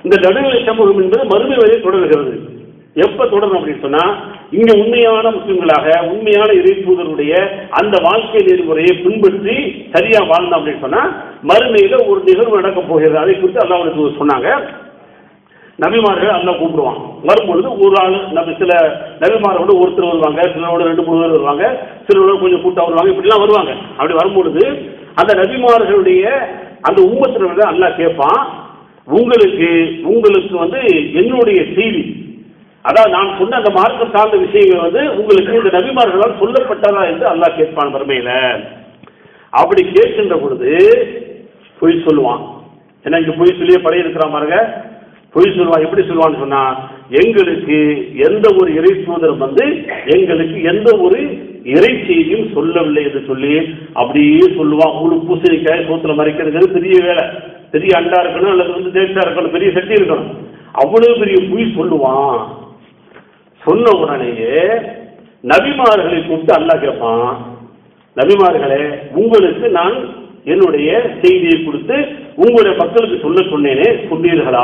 இந்த நடுநிலை சமூகம் என்பது மறுமை வரை தொடர்கிறது எப்ப தொடரும் அப்படின்னு சொன்னா இங்க உண்மையான முஸ்லிம்களாக உண்மையான இறைத்தூதருடைய அந்த வாழ்க்கை நெறிமுறையை பின்பற்றி சரியா வாழ்ந்தோம் அப்படின்னு சொன்னா மறுமையில ஒரு நிகழ்வு நடக்க போகிறது அதை குறித்து அல்லாஹ் சொன்னாங்க நபிமார்கள் அல்ல கூப்பிடுவான் வரும்பொழுது ஒரு ஆள் நம்ம சில நபிமாரோட ஒருத்தர் வருவாங்க சிலரோட ரெண்டு மூணு பேர் வருவாங்க சிலரோட கொஞ்சம் கூட்டம் வருவாங்க இப்படிலாம் வருவாங்க அப்படி வரும்பொழுது அந்த நபிமார்களுடைய அந்த உம்மத்தினர் அல்லாஹ் கேட்பான் உங்களுக்கு உங்களுக்கு வந்து என்னுடைய செய்தி அதாவது நான் சொன்ன அந்த மார்க்கம் சார்ந்த விஷயங்கள் வந்து உங்களுக்கு இந்த நபிமார்களால் சொல்லப்பட்டதா என்று அல்லாஹ் கேட்பான் வறுமையில அப்படி கேட்கின்ற பொழுது பொய் சொல்லுவான் ஏன்னா இங்க பொய் சொல்லியே படைய இருக்கிறான் பாருங்க பொய் சொல்லுவான் எப்படி சொல்லுவான்னு சொன்னா எங்களுக்கு எந்த ஒரு இறை தூதரும் வந்து எங்களுக்கு எந்த ஒரு இறை செய்தியும் சொல்லவில்லை என்று சொல்லி அப்படியே சொல்லுவான் உங்களுக்கு பூசணிக்காய் சோத்துல மறைக்கிறது பெரிய வேலை பெரிய அண்டா இருக்கணும் அல்லது வந்து தேசா இருக்கணும் பெரிய சக்தி இருக்கணும் அவ்வளவு பெரிய பொய் சொல்லுவான் சொன்ன உடனேயே நபிமார்களை கூப்பிட்டு அல்லாஹ் கேட்பான் நபிமார்களே உங்களுக்கு நான் என்னுடைய செய்தியை கொடுத்து உங்களுடைய மக்களுக்கு சொல்ல சொன்னேனே சொன்னீர்களா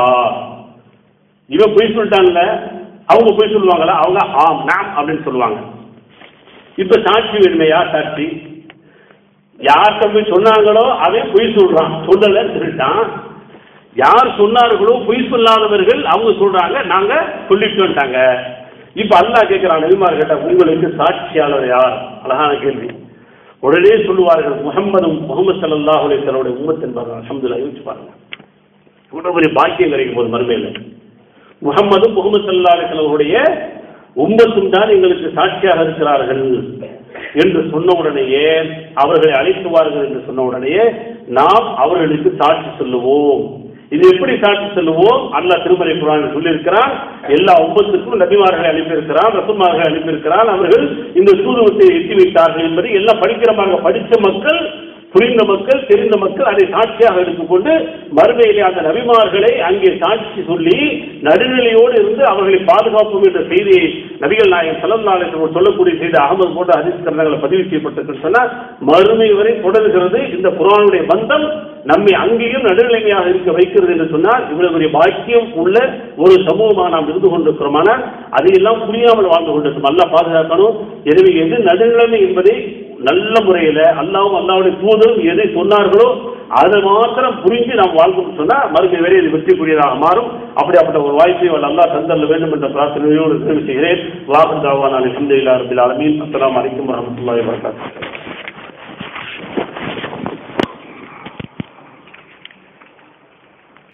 இவன் பொய் சொல்லிட்டான்ல அவங்க பொய் சொல்லுவாங்களா அவங்க ஆம் நாம் அப்படின்னு சொல்லுவாங்க இப்ப சாட்சி வேணுமையா சாட்சி யார்கிட்ட போய் சொன்னாங்களோ அவன் பொய் சொல்றான் சொல்லல திருட்டான் யார் சொன்னார்களோ பொய் சொல்லாதவர்கள் அவங்க சொல்றாங்க நாங்க சொல்லிட்டு வந்துட்டாங்க இப்ப அல்லாஹ் கேட்கிறான் நபிமார் கேட்ட உங்களுக்கு சாட்சியாளர் யார் அழகான கேள்வி உடனே சொல்லுவார்கள் முகம்மதும் முகமது சல்லாஹ் அலிஸ்வருடைய உம்மத் என்பார்கள் அஹமதுல்லா யோசிச்சு பாருங்க இவ்வளவு பெரிய பாக்கியம் கிடைக்கும் போது மறுமையில் முகம்மதும் முகமது சல்லா அலிஸ்வருடைய உம்மத்தும் தான் எங்களுக்கு சாட்சியாக இருக்கிறார்கள் என்று சொன்ன உடனேயே அவர்களை அழைத்துவார்கள் என்று சொன்ன உடனேயே நாம் அவர்களுக்கு சாட்சி சொல்லுவோம் இது எப்படி சாட்சி சொல்லுவோம் அல்லாஹ் திருமலை குரான் சொல்லியிருக்கிறான் எல்லா உம்மத்துக்கும் நபிமார்களை அனுப்பியிருக்கிறான் ரசமார்களை அனுப்பியிருக்கிறான் அவர்கள் இந்த சூதுவத்தை எட்டி வைத்தார்கள் என்பதை எல்லாம் படிக்கிறமாக படித்த மக்கள் புரிந்த மக்கள் தெரிந்த மக்கள் அதை சாட்சியாக எடுத்துக்கொண்டு மறுமையிலே அந்த நபிமார்களை அங்கே சாட்சி சொல்லி நடுநிலையோடு இருந்து அவர்களை பாதுகாப்போம் என்ற செய்தியை நபிகள் நாயகம் சலந்தாலயத்தில் சொல்லக்கூடிய செய்தி அகமது போன்ற ஹதீஸ் கரணங்களை பதிவு செய்யப்பட்டிருக்கு சொன்னால் மறுமை வரை தொடர்கிறது இந்த குரானுடைய பந்தம் நம்மை அங்கேயும் நடுநிலைமையாக இருக்க வைக்கிறது என்று சொன்னால் இவ்வளவு பெரிய பாக்கியம் உள்ள ஒரு சமூகமாக நாம் இருந்து கொண்டிருக்கிறோமானால் அதையெல்லாம் புரியாமல் வாழ்ந்து கொண்டிருக்கும் நல்லா பாதுகாக்கணும் எனவே எது நடுநிலைமை என்பதை நல்ல முறையில் அல்லாவும் அல்லாவுடைய தூதரும் எதை சொன்னார்களோ அதை மாத்திரம் புரிஞ்சு நாம் வாழ்க்கணும் சொன்னா மறுபடியும் வரை இது வெற்றிக்குரியதாக மாறும் அப்படிப்பட்ட ஒரு வாய்ப்பை அவள் அல்லா தந்தல்ல வேண்டும் என்ற பிரார்த்தனையோடு தெரிவு செய்கிறேன் வாகன் தாவான் அலி அஹமதுல்லா ரபில் ஆலமீன் அஸ்லாம் வலைக்கம் வரமத்துல்லாஹி வரகாத்து